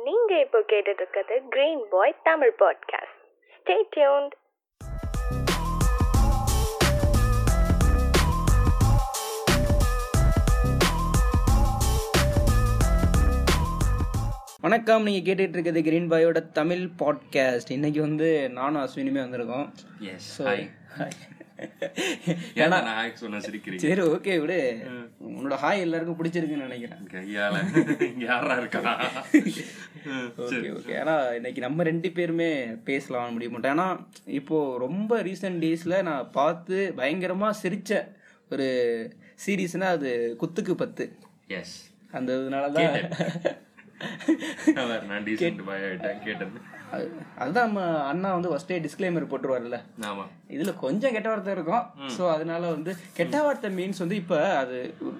நீங்க இப்போ கேட்டுட்டு இருக்கிறது green boy Tamil podcast stay tuned வணக்கம் நீங்கள் கேட்டுட்டு இருக்கிறது கிரீன் பாயோட தமிழ் பாட்காஸ்ட் இன்னைக்கு வந்து நானும் அஸ்வினிமே வந்திருக்கோம் எஸ் ஸோ ஹாய் ஏன்னா நான் ஹாய் சொன்ன சிரிக்கிறீங்க சரி ஓகே விடு உன்னோட ஹாய் எல்லாருக்கும் பிடிச்சிருக்குன்னு நினைக்கிறேன் கையால இங்க யாரா இருக்கா ஓகே ஓகே ஏன்னா இன்னைக்கு நம்ம ரெண்டு பேருமே பேசலாம் முடிய மாட்டோம் ஏன்னா இப்போ ரொம்ப ரீசெண்ட் டேஸில் நான் பார்த்து பயங்கரமாக சிரிச்ச ஒரு சீரீஸ்னா அது குத்துக்கு பத்து எஸ் அந்த இதனால தான் அவர் நான் டீசென்ட் பாய் ஆயிட்டேன் கேட்டது அது- அதுதான் நம்ம அண்ணா வந்து ஃபர்ஸ்டே டிஸ்க்ளைமர் போட்டுருவார்ல ஆமா இதுல கொஞ்சம் கெட்ட வார்த்தை இருக்கும் ஸோ அதனால வந்து கெட்ட வார்த்தை மீன்ஸ் வந்து இப்ப அது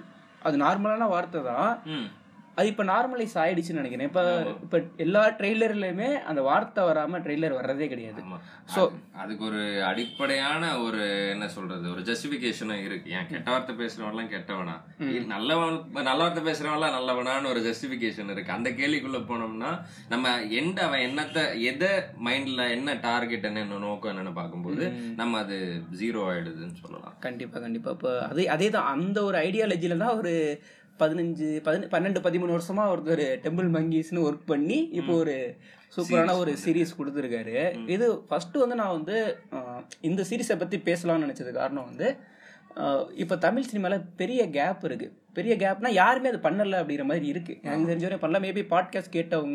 அது நார்மலான வார்த்தை தான் ம் அது இப்ப நார்மலைஸ் ஆயிடுச்சுன்னு நினைக்கிறேன் இப்ப இப்ப எல்லா ட்ரெய்லர்லயுமே அந்த வார்த்தை வராம ட்ரெய்லர் வர்றதே கிடையாது ஆமா ஸோ அதுக்கு ஒரு அடிப்படையான ஒரு என்ன சொல்றது ஒரு ஜஸ்டிபிகேஷனும் இருக்கு ஏன் கெட்ட வார்த்தை பேசுறவன்லாம் கெட்டவனா இல்ல நல்லவன் நல்ல வார்த்தை பேசுறவன்லாம் நல்லவனான்னு ஒரு ஜஸ்டிபிகேஷன் இருக்கு அந்த கேள்விக்குள்ள போனோம்னா நம்ம எந்த அவன் என்னத்த எதை மைண்ட்ல என்ன டார்கெட் என்ன நோக்கம் என்னன்னு பார்க்கும்போது நம்ம அது ஜீரோ ஆயிடுதுன்னு சொல்லலாம் கண்டிப்பா கண்டிப்பா இப்போ அதே அதே தான் அந்த ஒரு ஐடியாலஜில தான் ஒரு பதினஞ்சு பதின பன்னெண்டு பதிமூணு வருஷமா ஒருத்தர் டெம்பிள் மங்கீஸ்னு ஒர்க் பண்ணி இப்போ ஒரு சூப்பரான ஒரு சீரீஸ் கொடுத்துருக்காரு இது ஃபர்ஸ்ட் வந்து நான் வந்து அஹ், இந்த சீரீஸை பத்தி பேசலாம்னு நினைச்சது காரணம் வந்து அஹ், இப்போ தமிழ் சினிமால பெரிய கேப் இருக்கு பெரிய கேப்னா யாருமே அது பண்ணல அப்படிங்கிற மாதிரி இருக்கு எனக்கு தெரிஞ்ச வரையும் பண்ணல மேபி பாட்காஸ்ட் கேட்டவங்க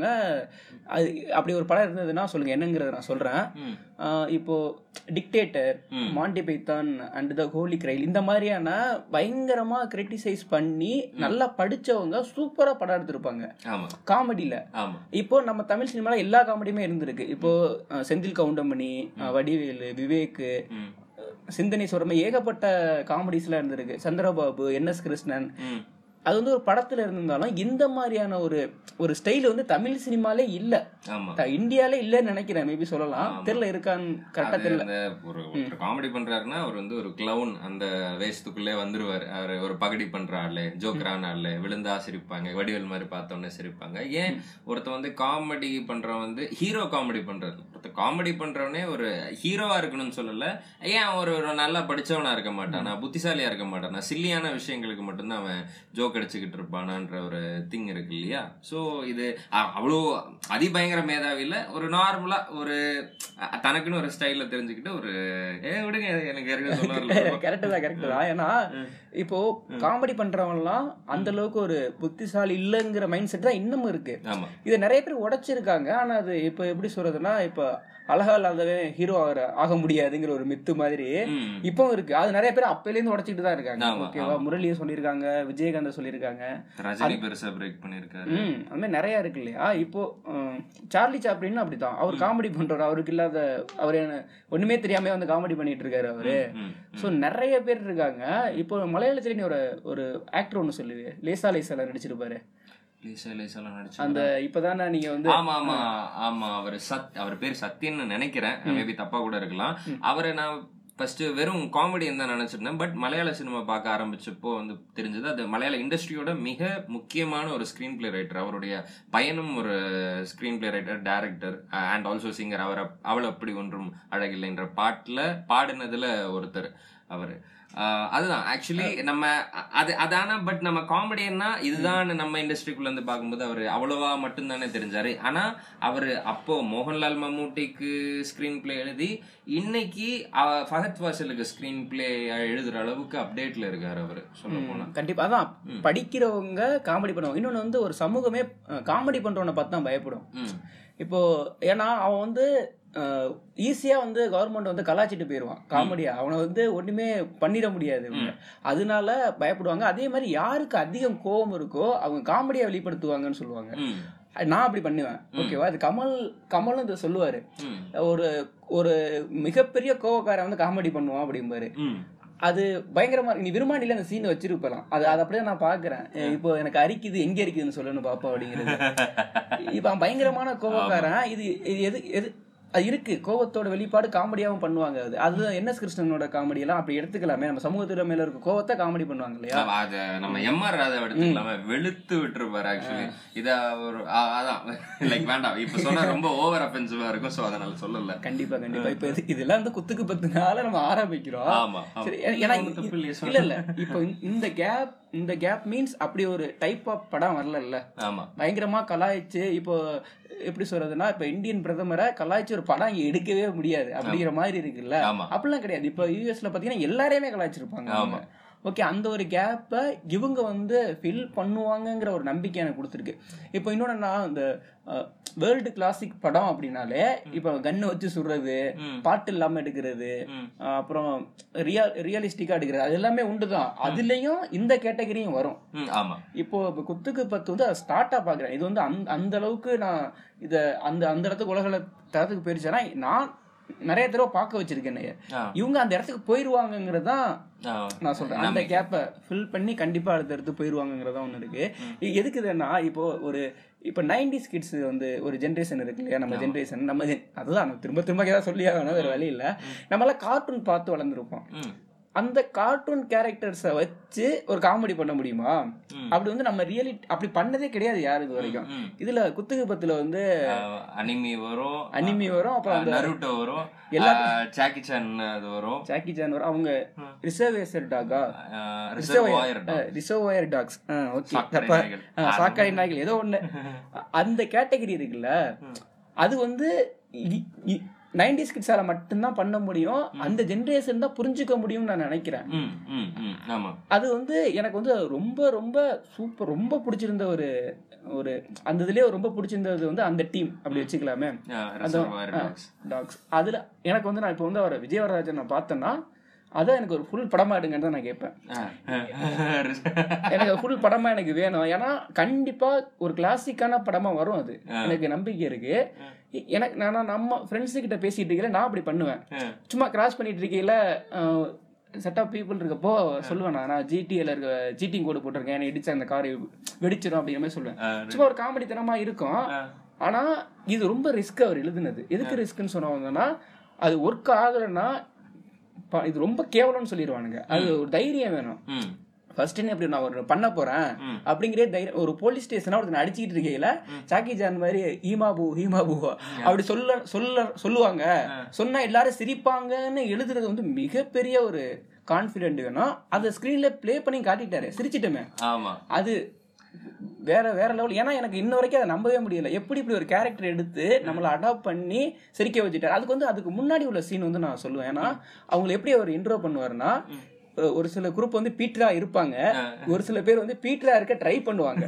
அது அப்படி ஒரு படம் இருந்ததுன்னா சொல்லுங்க என்னங்கிறத நான் சொல்றேன் அஹ், இப்போ dictator Monty Python and the Holy Grail இந்த மாதிரியான பயங்கரமா கிரிட்டிசைஸ் பண்ணி நல்லா படிச்சவங்க சூப்பரா படம் எடுத்திருப்பாங்க ஆமா காமெடியில ஆமா இப்போ நம்ம தமிழ் சினிமால எல்லா காமெடியுமே இருந்திருக்கு இப்போ அஹ், செந்தில் கவுண்டமணி அஹ், வடிவேலு விவேக்கு ம் சிந்தனை சொல்ற மாதிரி ஏகப்பட்ட காமெடிஸ்லாம் இருந்திருக்கு சந்திரபாபு என் எஸ் கிருஷ்ணன் ம் அது வந்து ஒரு படத்துல இருந்திருந்தாலும் இந்த மாதிரியான ஒரு ஒரு ஸ்டைல் வந்து தமிழ் சினிமாலே இல்ல ஆமா த- இந்தியாலே இல்லன்னு நினைக்கிறேன் மேபி சொல்லலாம் தெரியல இருக்கான்னு கரெக்டா அது தெரியல அந்த ஒரு ஒருத்தர் காமெடி பண்றாருன்னா அவர் வந்து ஒரு கிளவுன் அந்த வேஷத்துக்குள்ளே வந்துருவாரு அவர் ஒரு பகடி பண்ற ஆளு ஜோக்கரான ஆளு விழுந்தா சிரிப்பாங்க வடிவேல் மாதிரி பார்த்தோன்னே சிரிப்பாங்க ஏன் ஒருத்தன் வந்து காமெடி பண்றவன் வந்து ஹீரோ காமெடி பண்றது ஒருத்தர் காமெடி பண்றவனே ஒரு ஹீரோவா இருக்கணும்னு சொல்லல ஏன் ஒரு ஒரு நல்லா படிச்சவனா இருக்க மாட்டானா புத்திசாலியா இருக்க மாட்டானா சில்லியான விஷயங்களுக்கு மட்டும்தான் அவன் ஜோக் அடிச்சுக்கிட்டு இருப்பானான்ற ஒரு திங் இருக்கு இல்லையா சோ இது அ- அவ்வளோ அதிபயங்கர மேதாவி இல்ல ஒரு நார்மலா ஒரு அ, தனக்குன்னு ஒரு ஸ்டைல்ல தெரிஞ்சுக்கிட்டு ஒரு ஏ விடுங்க எனக்கு யாருக்கும் சொல்ல வரல கரெக்ட் தான் கரெக்ட் தான் ஏன்னா இப்போ காமெடி பண்றவன்லாம் அந்த அளவுக்கு ஒரு புத்திசாலி இல்லைங்கிற மைண்ட் செட் தான் இன்னமும் இருக்கு ஆமா இதை நிறைய பேர் உடைச்சிருக்காங்க ஆனா அது இப்போ எப்படி சொல்றதுன்னா இப்போ அழகா இல்லாதவன் ஹீரோ ஆகிற ஆக முடியாதுங்கிற ஒரு மித்து மாதிரி ம். இப்பவும் இருக்கு அது நிறைய பேர் அப்பையில இருந்து உடைச்சிட்டு தான் இருக்காங்க ஆமா, ஓகேவா முரளியை சொல்லியிருக்காங்க விஜயகாந்த சொல்லியிருக்காங்க ரஜினி பெருசா பிரேக் பண்ணிருக்காரு ம் அது மாதிரி நிறைய இருக்கு இல்லையா இப்போ அஹ், சார்லி சாப்ளின் அப்படிதான் அவர் காமெடி பண்றாரு அவருக்கு இல்லாத அவர் என்ன ஒண்ணுமே தெரியாம வந்து காமெடி பண்ணிட்டு இருக்காரு அவரு ம். ஸோ நிறைய பேர் இருக்காங்க இப்போ மலையாளத்துல நீ ஒரு ஒரு ஆக்டர் ஒன்று சொல்லுவே லேசா லேசால நடிச்சிருப்பாரு லேசா லேசாலாம் நடிச்சு அந்த இப்பதானே நீங்க வந்து ஆமா ஆமா ஆமா அவர் சத் அவர் பேர் சத்யன்னு நினைக்கிறேன் மேபி தப்பா கூட இருக்கலாம் அவரை நான் ஃபர்ஸ்ட் வெறும் காமெடி தான் நினைச்சிருந்தேன் பட் மலையாள சினிமா பார்க்க ஆரம்பிச்சப்போ வந்து தெரிஞ்சது அது மலையாள இண்டஸ்ட்ரியோட மிக முக்கியமான ஒரு ஸ்கிரீன் பிளே ரைட்டர் அவருடைய பயனும் ஒரு screenplay writer director and also singer அவர் அவள் அப்படி ஒன்றும் அழகில்லைன்ற பாட்டுல பாடினதுல ஒருத்தர் அவரு ஆஹ் அதுதான் ஆக்சுவலி நம்ம அ- அது அதான பட் நம்ம காமெடியன்னா இதுதான் நம்ம இண்டஸ்ட்ரிக்குள்ள இருந்து பார்க்கும்போது அவர் அவ்வளவா மட்டும்தானே தெரிஞ்சாரு ஆனா அவர் அப்போ மோகன்லால் மம்மூட்டிக்கு ஸ்கிரீன் பிளே எழுதி இன்னைக்கு அஹ், ஃபஹத் வாசலுக்கு ஸ்கிரீன் பிளே எழுதுற அளவுக்கு அப்டேட்ல இருக்காரு அவரு சொல்ல போனா கண்டிப்பா அதான் படிக்கிறவங்க காமெடி பண்ணுவாங்க இன்னொன்னு வந்து ஒரு சமூகமே காமெடி பண்றவனை பார்த்து தான் பயப்படும் ம். இப்போ ஏன்னா அவன் வந்து ஈஸியா வந்து கவர்மெண்ட் வந்து கலாச்சிட்டு போயிடுவான் காமெடியா அவனை வந்து ஒண்ணுமே பண்ணிட முடியாது இவங்க. அதனால பயப்படுவாங்க அதே மாதிரி யாருக்கு அதிகம் கோபம் இருக்கோ அவங்க காமெடியா வெளிப்படுத்துவாங்கன்னு சொல்லுவாங்க ம். நான் அப்படி பண்ணுவேன் ஓகேவா அது கமல் கமலும் இதை சொல்லுவாரு ம். ஒரு ஒரு மிகப்பெரிய கோவக்காரன் வந்து காமெடி பண்ணுவான் அப்படிம்பாரு ம். அது பயங்கரமா இருக்கு. நீ விரும்மாண்டில அந்த சீன் வச்சிருப்பலாம் அது அது அப்படியே நான் பாக்குறேன் இப்போ எனக்கு அரிக்குது எங்க அரிக்குதுன்னு சொல்லணும் பாப்பா அப்படிங்கிறது இப்ப அவன் பயங்கரமான கோபக்காரன் இது இது எது எது அது இருக்கு கோவத்தோட வெளிப்பாடு காமெடியாவும் பண்ணுவாங்க அது அது என் எஸ் கிருஷ்ணனோட காமெடி எல்லாம் அப்படி எடுத்துக்கலாமே நம்ம சமூகத்துல மேல இருக்க கோவத்தை காமெடி பண்ணுவாங்க இல்லையா ஆமா, அத நம்ம எம்ஆர் ராதா எடுத்துக்கலாமே வெளுத்து விட்டுருப்பாரு ஆக்சுவலி இத ஒரு ஆ- அதான் லைக் வேண்டாம் இப்ப சொன்னா ரொம்ப ஓவர் அஃபென்சிவா இருக்கும் சோ அதனால சொல்லல கண்டிப்பா கண்டிப்பா இப்ப இது- இதெல்லாம் வந்து குத்துக்கு பத்து நாள நம்ம ஆரம்பிக்கிறோம் ஆமா ஆமா. சரி ஏ- ஏன்னா ஒண்ணும் தப்பு இல்லையே இல்ல இல்ல இப்போ இந்த கேப் இந்த கேப் மீன்ஸ் அப்படி ஒரு டைப் ஆஃப் படம் வரல ஆமா பயங்கரமா கலாய்ச்சு இப்போ எப்படி சொல்றதுன்னா இப்ப இந்தியன் பிரதமரை கலாய்ச்சு ஒரு படம் இங்க எடுக்கவே முடியாது அப்படிங்கிற மாதிரி இருக்குல்ல ஆமா. அப்படிலாம் கிடையாது இப்போ யூஎஸ்ல பாத்தீங்கன்னா எல்லாரையுமே கலாய்ச்சிருப்பாங்க ஆமா. ஓகே அந்த ஒரு கேப்பை இவங்க வந்து ஃபில் பண்ணுவாங்கங்கிற ஒரு நம்பிக்கை எனக்கு கொடுத்துருக்கு இப்போ இன்னொன்னு நான் இந்த வேர்ல்டு கிளாசிக் படம் அப்படின்னாலே இப்போ கன்னு வச்சு சுடுறது ம். பாட்டு இல்லாம எடுக்கிறது ம். அஹ் அப்புறம் ரியல் ரியலிஸ்டிக்கா எடுக்கிறது அது எல்லாமே உண்டுதான் அதுலயும் இந்த கேட்டகரியும் வரும் ம், ஆமா இப்போ இப்போ குத்துக்கு பத்து வந்து அதை ஸ்டார்ட்டா பாக்குறேன் இது வந்து அந்த அந்த அளவுக்கு நான் இத அந்த அந்த இடத்துக்கு உலகள தரத்துக்கு போயிருச்சேன்னா நான் நிறைய தடவை பார்க்க வச்சிருக்கேன் என்னைய. ஆ. இவங்க அந்த இடத்துக்கு போயிருவாங்கங்கிறது தான் ஆ. நான் சொல்றேன் அந்த கேப்பை ஃபில் பண்ணி கண்டிப்பா அடுத்த இடத்துக்கு போயிருவாங்கிறதா ஒண்ணு இருக்கு இது எதுக்கு இதுன்னா இப்போ ஒரு இப்போ நைன்டிஸ் கிட்ஸ் வந்து ஒரு ஜென்ரேஷன் இருக்கு இல்லையா நம்ம ஜென்ரேஷன் நம்ம gen- அதுதான் நம்ம திரும்ப திரும்ப ஏதாவது சொல்லி ஆகணும் வேற வழி இல்ல நம்மளாம் கார்ட்டூன் பார்த்து வளர்ந்துருப்போம் ம். அந்த கார்ட்டூன் கேரக்டர்ஸை வச்சு ஒரு காமெடி பண்ண முடியுமா ம். அப்படி வந்து நம்ம ரியலிட்டி அப்படி பண்ணதே கிடையாது யாரு இது வரைக்கும் ம். இதுல குத்துக்கு பத்துல வந்து அனிமி வரும் அனிமி வரும் அப்புறம் அந்த நருட்டோ வரும் எல்லா- ஜாக்கி சான் அது வரும் ஜாக்கி சான் வரும் அவங்க ரிசர்வேசர் டாகா ரிசர்வாயர் ரிசர்வாயர் டாக்ஸ் ஓகே சாக்கடை நாய்கள். சாக்காய் நாய்கள் ஏதோ ஒண்ணு அந்த கேட்டகரி இருக்குல்ல அது வந்து நைன்டிஸ் கிட்ஸால மட்டும்தான் பண்ண முடியும் அந்த ஜென்ரேஷன் தான் புரிஞ்சுக்க முடியும்னு நான் நினைக்கிறேன் ம் ம் ம் ஆமா அது வந்து எனக்கு வந்து ரொம்ப ரொம்ப சூப்பர் ரொம்ப பிடிச்சிருந்த ஒரு ஒரு அந்த இதுலயே ரொம்ப பிடிச்சிருந்தது வந்து அந்த டீம் அப்படி வச்சுக்கலாமே ரிசர்வாயர் டாக்ஸ் டாக்ஸ் அதுல எனக்கு வந்து நான் இப்போ வந்து அவரை விஜயவரராஜன் நான் பார்த்தேன்னா அதான் எனக்கு ஒரு ஃபுல் படமா எடுங்கன்னு தான் நான் கேட்பேன் எனக்கு ஃபுல் படமா எனக்கு வேணும் ஏன்னா கண்டிப்பா ஒரு கிளாசிக்கான படமா வரும் அது எனக்கு நம்பிக்கை இருக்கு எ- எனக்கு நான் நம்ம ஃப்ரெண்ட்ஸ் கிட்ட பேசிட்டு இருக்கல நான் அப்படி பண்ணுவேன் சும்மா கிராஸ் பண்ணிட்டு இருக்கையில செட் ஆஃப் பீப்புள் இருக்கப்போ சொல்லுவேன் நான் நான் ஜிடிஏல இருக்க ஜிடிங் கோடு போட்டிருக்கேன் என்னை இடிச்சு அந்த கார் வெடிச்சிடும் அப்படிங்கிற மாதிரி சொல்லுவேன் சும்மா ஒரு காமெடி தனமா இருக்கும் ஆனா இது ரொம்ப ரிஸ்க் அவர் எழுதுனது எதுக்கு ரிஸ்க்னு சொன்னவங்கன்னா அது ஒர்க் ஆகலைன்னா ப- இது ரொம்ப கேவலம்னு சொல்லிடுவானுங்க அது ஒரு தைரியம் வேணும் ம் ஃபர்ஸ்ட் என்ன இப்படி நான் ஒரு பண்ண போறேன் அப்படிங்கிற தைரியம் ஒரு போலீஸ் ஸ்டேஷனா ஒருத்தன் அடிச்சுக்கிட்டு இருக்கையில சாக்கி ஜான் மாதிரி ஈமாபு ஈமாபு அப்படி சொல்ல சொல்ல சொல்லுவாங்க சொன்னா எல்லாரும் சிரிப்பாங்கன்னு எழுதுறது வந்து மிகப்பெரிய ஒரு கான்ஃபிடென்ட் வேணும் அதை ஸ்கிரீன்ல ப்ளே பண்ணி காட்டிட்டாரு சிரிச்சிட்டுமே ஆமா அது வேற வேற லெவல் ஏன்னா எனக்கு இன்ன வரைக்கும் அதை நம்பவே முடியல எப்படி இப்படி ஒரு கேரக்டர் எடுத்து நம்மளை அடாப்ட் பண்ணி சிரிக்க வச்சுட்டாரு அதுக்கு வந்து அதுக்கு முன்னாடி உள்ள சீன் வந்து நான் சொல்லுவேன் ஏன்னா அவங்களை எப்படி அவர் இன்ட்ரோ பண்ணுவாருன்னா அஹ் ஒரு சில குரூப் வந்து பீட்டரா இருப்பாங்க ஒரு சில பேர் வந்து பீட்டரா இருக்க ட்ரை பண்ணுவாங்க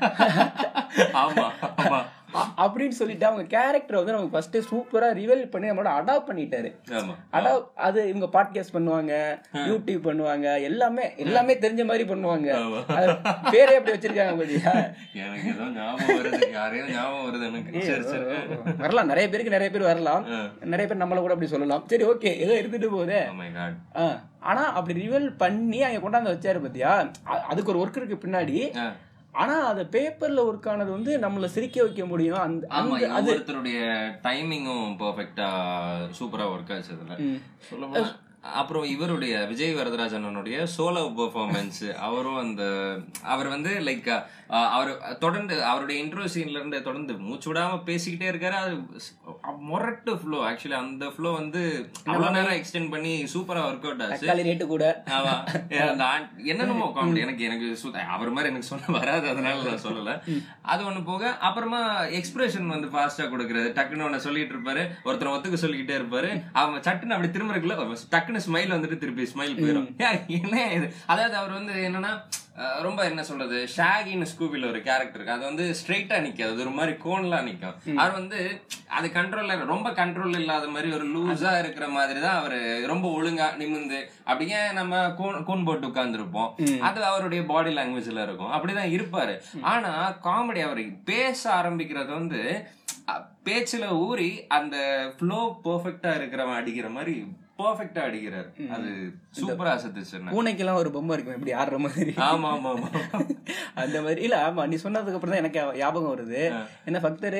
ஆமா ஆமா அ- அப்படின்னு சொல்லிட்டு அவங்க கேரக்டரை வந்து நமக்கு ஃபர்ஸ்ட் சூப்பரா ரிவெல் பண்ணி நம்மளோட அடாப்ட் பண்ணிட்டாரு ஆமா அடா அது இவங்க பாட்காஸ்ட் பண்ணுவாங்க யூடியூப் பண்ணுவாங்க எல்லாமே எல்லாமே தெரிஞ்ச மாதிரி பண்ணுவாங்க அது பேரே அப்படி வச்சிருக்காங்க பாத்தியா எனக்கு ஏதோ ஞாபகம் வருது யாரையும் ஞாபகம் வருது எனக்கு சரி சரி வரலாம் நிறைய பேருக்கு நிறைய பேர் வரலாம் நிறைய பேர் நம்மள கூட அப்படி சொல்லலாம் சரி ஓகே ஏதோ இருந்துட்டு போகுதே Oh my god. ஆ, ஆனா அப்படி ரிவெல் பண்ணி அங்க கொண்டாந்து வச்சாரு பாத்தியா அ- அதுக்கு ஒரு ஒர்க் இருக்கு பின்னாடி ஆ. ஆனா அது பேப்பர்ல ஒர்க் ஆனது வந்து நம்மள சிரிக்க வைக்க முடியும் அந்த ஆமா அந்த அது ஒவ்வொருத்தருடைய டைமிங்கும் பெர்ஃபெக்ட்டா சூப்பரா ஒர்க் ஆச்சு அதுல ம். சொல்ல அப்புறம் இவருடைய விஜய் வரதராஜனுடைய சோலோ பெர்ஃபார்மன்ஸ் அவரும் அந்த அவர் வந்து லைக் அவர் தொடர்ந்து அவருடைய இன்ட்ரோ சீன்ல இருந்து தொடர்ந்து மூச்சு விடாம பேசிக்கிட்டே இருக்காரு அது ஸ்- முரட்டு ஃப்ளோ ஆக்சுவலி அந்த ஃப்ளோ வந்து அவ்வளவு நேரம் எக்ஸ்டெண்ட் பண்ணி சூப்பரா ஒர்க் அவுட் ஆச்சு தக்காளி ரேட்டு கூட ஆமா அந்த ஆண்- என்னென்னமோ காமெடி எனக்கு எனக்கு சுத்த- அவர் மாதிரி எனக்கு சொல்ல வராது அதனால நான் சொல்லல அது ஒண்ணு போக அப்புறமா எக்ஸ்பிரஷன் வந்து ஃபாஸ்டா கொடுக்கறது டக்குன்னு ஒண்ணு சொல்லிட்டு இருப்பாரு ஒருத்தர் ஒத்துக்க சொல்லிக்கிட்டே இருப்பாரு அவன் சட்டுன்னு அப்படி திரும்புறதுக்குள்ள டக்குன்னு ஸ்மைல் வந்துட்டு திருப்பி ஸ்மைல் போயிடும் ஏய், என்ன இது அதாவது அவர் வந்து என்னன்னா அஹ், ரொம்ப என்ன சொல்றது ஷாகின்னு ஸ்கூபில ஒரு கேரக்டர் இருக்கு அது வந்து ஸ்ட்ரெயிட்டா நிக்காது அது ஒரு மாதிரி கோன்லா நிக்கும் அவர் வந்து அது கண்ட்ரோல்ல ரொம்ப கண்ட்ரோல் இல்லாத மாதிரி ஒரு லூஸா இருக்கிற மாதிரி தான் அவரு ரொம்ப ஒழுங்கா நிமிந்து அப்படியே நம்ம கூன் கூன் போட்டு உட்கார்ந்துருப்போம் அது அவருடைய பாடி லாங்குவேஜ்ல இருக்கும் அப்படிதான் இருப்பாரு ஆனா காமெடி அவர் பேச ஆரம்பிக்கிறது வந்து அஹ், பேச்சுல ஊறி அந்த ஃப்ளோ பெர்ஃபெக்ட்டா இருக்கிறவன் அடிக்கிற மாதிரி பெர்ஃபெக்ட்டா அடிக்கிறார் அது சூப்பரா சத்துச்சு பூனைக்கெல்லாம் ஒரு பொம்மை இருக்கும் இப்படி ஆடுற மாதிரி ஆமா ஆமா ஆமா அந்த மாதிரி இல்ல ஆமா நீ சொன்னதுக்கு அப்புறம் தான் எனக்கு ஞாபகம் வருது என்ன பக்தரு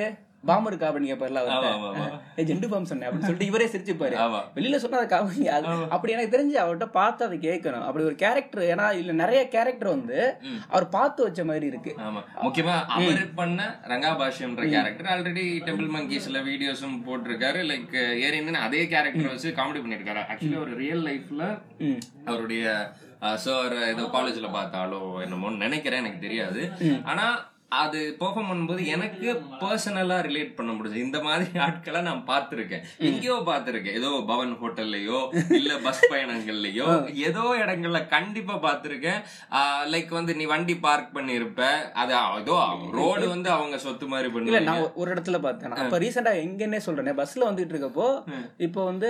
பாமர் காபன் கேப்பார்ல ஆமா, ஆமா, அவர்கிட்ட ஆமா. ஏய், ஜெண்டு பாம் சொன்னேன் அப்படின்னு சொல்லிட்டு இவரே சிரிச்சுப்பாரு ஆமா வெளியில சொன்னா அதை காவங்க அது அப்படி எனக்கு தெரிஞ்சு அவர்கிட்ட பார்த்து அதை கேட்கணும் அப்படி ஒரு கேரக்டர் ஏன்னா இதுல நிறைய கேரக்டர் வந்து ம். அவர் பார்த்து வச்ச மாதிரி இருக்கு ஆமா முக்கியமா அவர் பண்ண ரங்காபாஷ்யம்ன்ற கேரக்டர் ஆல்ரெடி டெம்பிள் மங்கீஸ்ல வீடியோஸும் போட்டிருக்காரு லைக் ஏறிந்து அதே கேரக்டர் வச்சு காமெடி பண்ணிருக்காரு ஆக்சுவலி ஒரு ரியல் லைஃப்ல ம். அவருடைய சார் ஏதோ காலேஜ்ல பார்த்தாலோ என்னமோன்னு நினைக்கிறேன் எனக்கு தெரியாது ஆனா அது பெர்ஃபார்ம் பண்ணும்போது எனக்கு பர்சனலா ரிலேட் பண்ண முடிஞ்சது இந்த மாதிரி ஆட்களை நான் பார்த்திருக்கேன் எங்கேயோ பார்த்திருக்கேன் ஏதோ பவன் ஹோட்டல்லையோ இல்ல பஸ் பயணங்கள்லயோ ஏதோ இடங்கள்ல கண்டிப்பா பார்த்திருக்கேன் லைக் வந்து நீ வண்டி பார்க் பண்ணிருப்ப அது ஏதோ ரோடு வந்து அவங்க சொத்து மாதிரி இல்ல பண்ணுவாங்க நான் ஒரு இடத்துல பார்த்தேன் நான் அப்ப ரீசெண்டா எங்கன்னே சொல்றேன் பஸ்ல வந்துட்டு இருக்கப்போ இப்போ வந்து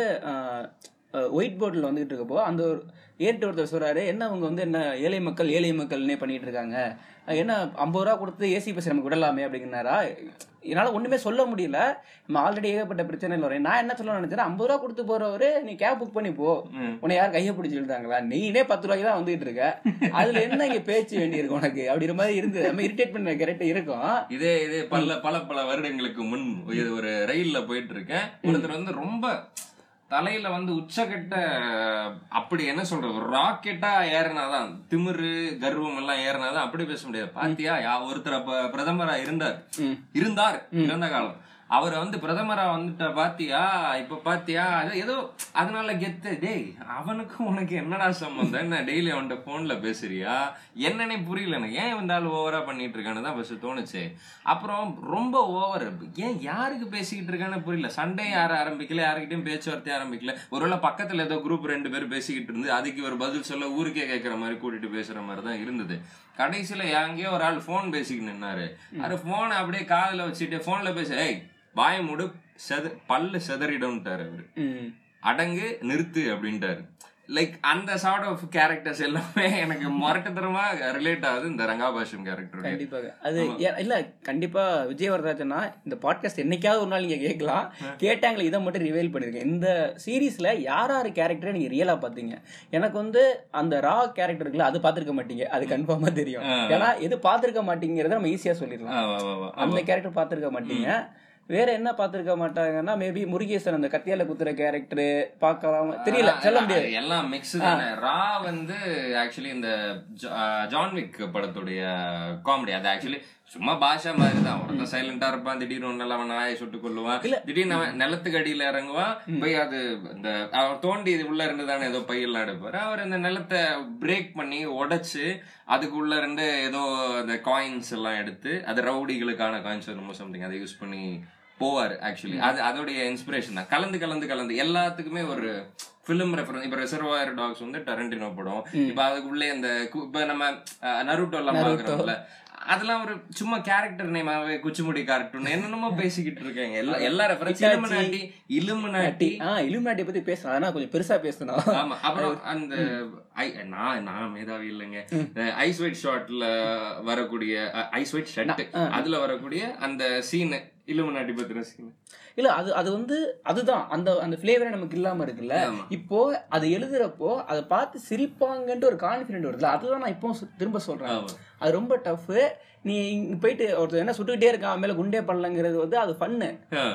ஒயிட் போர்டில் வந்துட்டு இருக்கப்போ அந்த ஒரு ஏட்டு ஒருத்தர் சொல்றாரு என்ன அவங்க வந்து என்ன ஏழை மக்கள் ஏழை மக்கள்னே பண்ணிட்டு இருக்காங்க அஹ் என்ன ஐம்பது ரூபா கொடுத்து ஏசி பஸ் நமக்கு விடலாமே அப்படிங்கிறாரா என்னால ஒண்ணுமே சொல்ல முடியல நம்ம ஆல்ரெடி ஏகப்பட்ட பிரச்சனைகள் வரேன் நான் என்ன சொல்ல நினைச்சேன் ஐம்பது ரூபா கொடுத்து போறவரு நீ கேப் புக் பண்ணி போ ம். உன்னை யார் கையை பிடிச்சி இழுத்தாங்களா நீனே பத்து ரூபாய்க்கு தான் வந்துட்டு இருக்க அதுல என்ன இங்க பேச்சு வேண்டி இருக்கு உனக்கு அப்படிங்கிற மாதிரி இருந்து நம்ம இரிட்டேட் பண்ண கரெக்ட் இருக்கும் இதே இதே பல பல பல வருடங்களுக்கு முன் இது ஒரு ரயில்ல போயிட்டு இருக்கேன் ஒருத்தர் வந்து ரொம்ப தலையில வந்து உச்சக்கட்ட அப்படி என்ன சொல்றது ஒரு ராக்கெட்டா ஏறினாதான் திமிரு கர்வம் எல்லாம் ஏறினாதான் அப்படி பேச முடியாது பாத்தியா யா ஒருத்தர் அப்ப பிரதமரா இருந்தார் ம். இருந்தார் இறந்த காலம் அவர் வந்து பிரதமரா வந்துட்ட பாத்தியா இப்ப பாத்தியா அது ஏதோ அதனால கெத்து டேய் அவனுக்கும் உனக்கு என்னடா சம்பந்தம் என்ன டெய்லி அவன்கிட்ட போன்ல பேசுறியா என்னன்னே புரியல எனக்கு ஏன் இந்த ஆள் ஓவரா பண்ணிட்டு இருக்கான்னு தான் ஃபர்ஸ்ட் தோணுச்சு அப்புறம் ரொம்ப ஓவர் ஏன் யாருக்கு பேசிக்கிட்டு இருக்கான்னு புரியல சண்டே யாரும் ஆரம்பிக்கல யாருக்கிட்டையும் பேச்சுவார்த்தை ஆரம்பிக்கல ஒருவேளை பக்கத்துல ஏதோ குரூப் ரெண்டு பேர் பேசிக்கிட்டு இருந்து அதுக்கு ஒரு பதில் சொல்ல ஊருக்கே கேட்கற மாதிரி கூட்டிட்டு பேசுற மாதிரி தான் இருந்தது கடைசியில எங்கேயோ ஒரு ஆள் போன் பேசிக்கிட்டு நின்னாரு அது போனை அப்படியே காதுல வச்சுட்டு போன்ல பேச ஏய் வாய மூடு செத பல்லு செதறிடும்ட்டாரு அவரு ம் அடங்கு நிறுத்து அப்படின்ட்டாரு லைக் அந்த சார்ட் ஆஃப் கேரக்டர்ஸ் எல்லாமே எனக்கு மரட்டத்தரமா ரிலேட் ஆகுது இந்த ரங்காபாஷம் கேரக்டர் கண்டிப்பாக அது ஏ- இல்ல கண்டிப்பா விஜய் வரராஜனா இந்த பாட்காஸ்ட் என்னைக்காவது ஒரு நாள் நீங்க கேட்கலாம் கேட்டாங்களே இதை மட்டும் ரிவைல் பண்ணிருக்கேன் இந்த சீரீஸ்ல யார் யார் கேரக்டரை நீங்க ரியலா பாத்தீங்க எனக்கு வந்து அந்த ரா கேரக்டர் இருக்குல்ல அது பாத்திருக்க மாட்டீங்க அது கன்ஃபார்மா தெரியும் ஏன்னா எது பாத்திருக்க மாட்டீங்கிறத நம்ம ஈஸியா சொல்லிடலாம் அந்த கேரக்டர் பாத்திருக்க மாட்டீங்க வேற என்ன பாத்திருக்க மாட்டாங்கன்னா மேபி முருகேசன் அந்த கத்தியால குத்துற கேரக்டர் பார்க்கலாம் தெரியல சொல்ல முடியாது எல்லாம் மிக்ஸ் தானே ரா வந்து ஆக்சுவலி இந்த ஜா- ஜான் விக் படத்துடைய காமெடி அது ஆக்சுவலி சும்மா பாஷா மாதிரி தான் ஒருத்தன் சைலண்டா இருப்பான் திடீர்னு ஒன்னு அவன் நாயை சுட்டு கொள்ளுவான் திடீர்னு அவன் நிலத்துக்கு அடியில இறங்குவான் போய் அது இந்த அவர் தோண்டி இது உள்ள இருந்து தானே ஏதோ பையெல்லாம் எடுப்பாரு அவர் இந்த நிலத்தை பிரேக் பண்ணி உடைச்சு அதுக்குள்ள இருந்து ஏதோ அந்த காயின்ஸ் எல்லாம் எடுத்து அது ரவுடிகளுக்கான காயின்ஸ் என்னமோ சம்திங் அதை யூஸ் பண்ணி போவாரு ஆக்சுவலி அது அதோடைய இன்ஸ்பிரேஷன் தான் கலந்து கலந்து கலந்து எல்லாத்துக்குமே ஒரு ஃபிலிம் ரெஃபரன்ஸ் இப்ப ரிசர்வாயர் டாக்ஸ் வந்து டரண்டினோ படம் இப்ப அதுக்குள்ளே அந்த கு- இப்ப நம்ம நருட்டோ எல்லாம் பாக்குறோம்ல அதெல்லாம் ஒரு சும்மா கேரக்டர் நேமாவே குச்சிமுடி கார்ட்டூன் என்னென்னமோ பேசிக்கிட்டு இருக்காங்க எல்லா எல்லா ரெஃபரன்ஸ் இலுமினாட்டி இலுமினாட்டி ஆ இலுமினாட்டி பத்தி பேசலாம் ஆனா கொஞ்சம் பெருசா பேசணும் ஆமா அப்புறம் அந்த ஐ நான் நான் மேதாவி இல்லைங்க ஐஸ் ஒயிட் ஷாட்ல வரக்கூடிய ஐஸ் ஒயிட் ஷர்ட் அதுல வரக்கூடிய அந்த சீன் இலுமினாட்டி பத்தின சீன் இல்ல அது அது வந்து அதுதான் அந்த அந்த ஃபிளேவரே நமக்கு இல்லாம இருக்குல்ல ஆமா. இப்போ அதை எழுதுறப்போ அதை பார்த்து சிரிப்பாங்கன்ட்டு ஒரு கான்ஃபிடென்ட் வருதுல அதுதான் நான் இப்போ சு- திரும்ப சொல்றேன் ஆமா. அது ரொம்ப டஃப் நீ இங்க போயிட்டு ஒருத்தர் என்ன சுட்டுக்கிட்டே இருக்கான் அவன் மேல குண்டே பண்ணலங்கிறது வந்து அது ஃபன்னு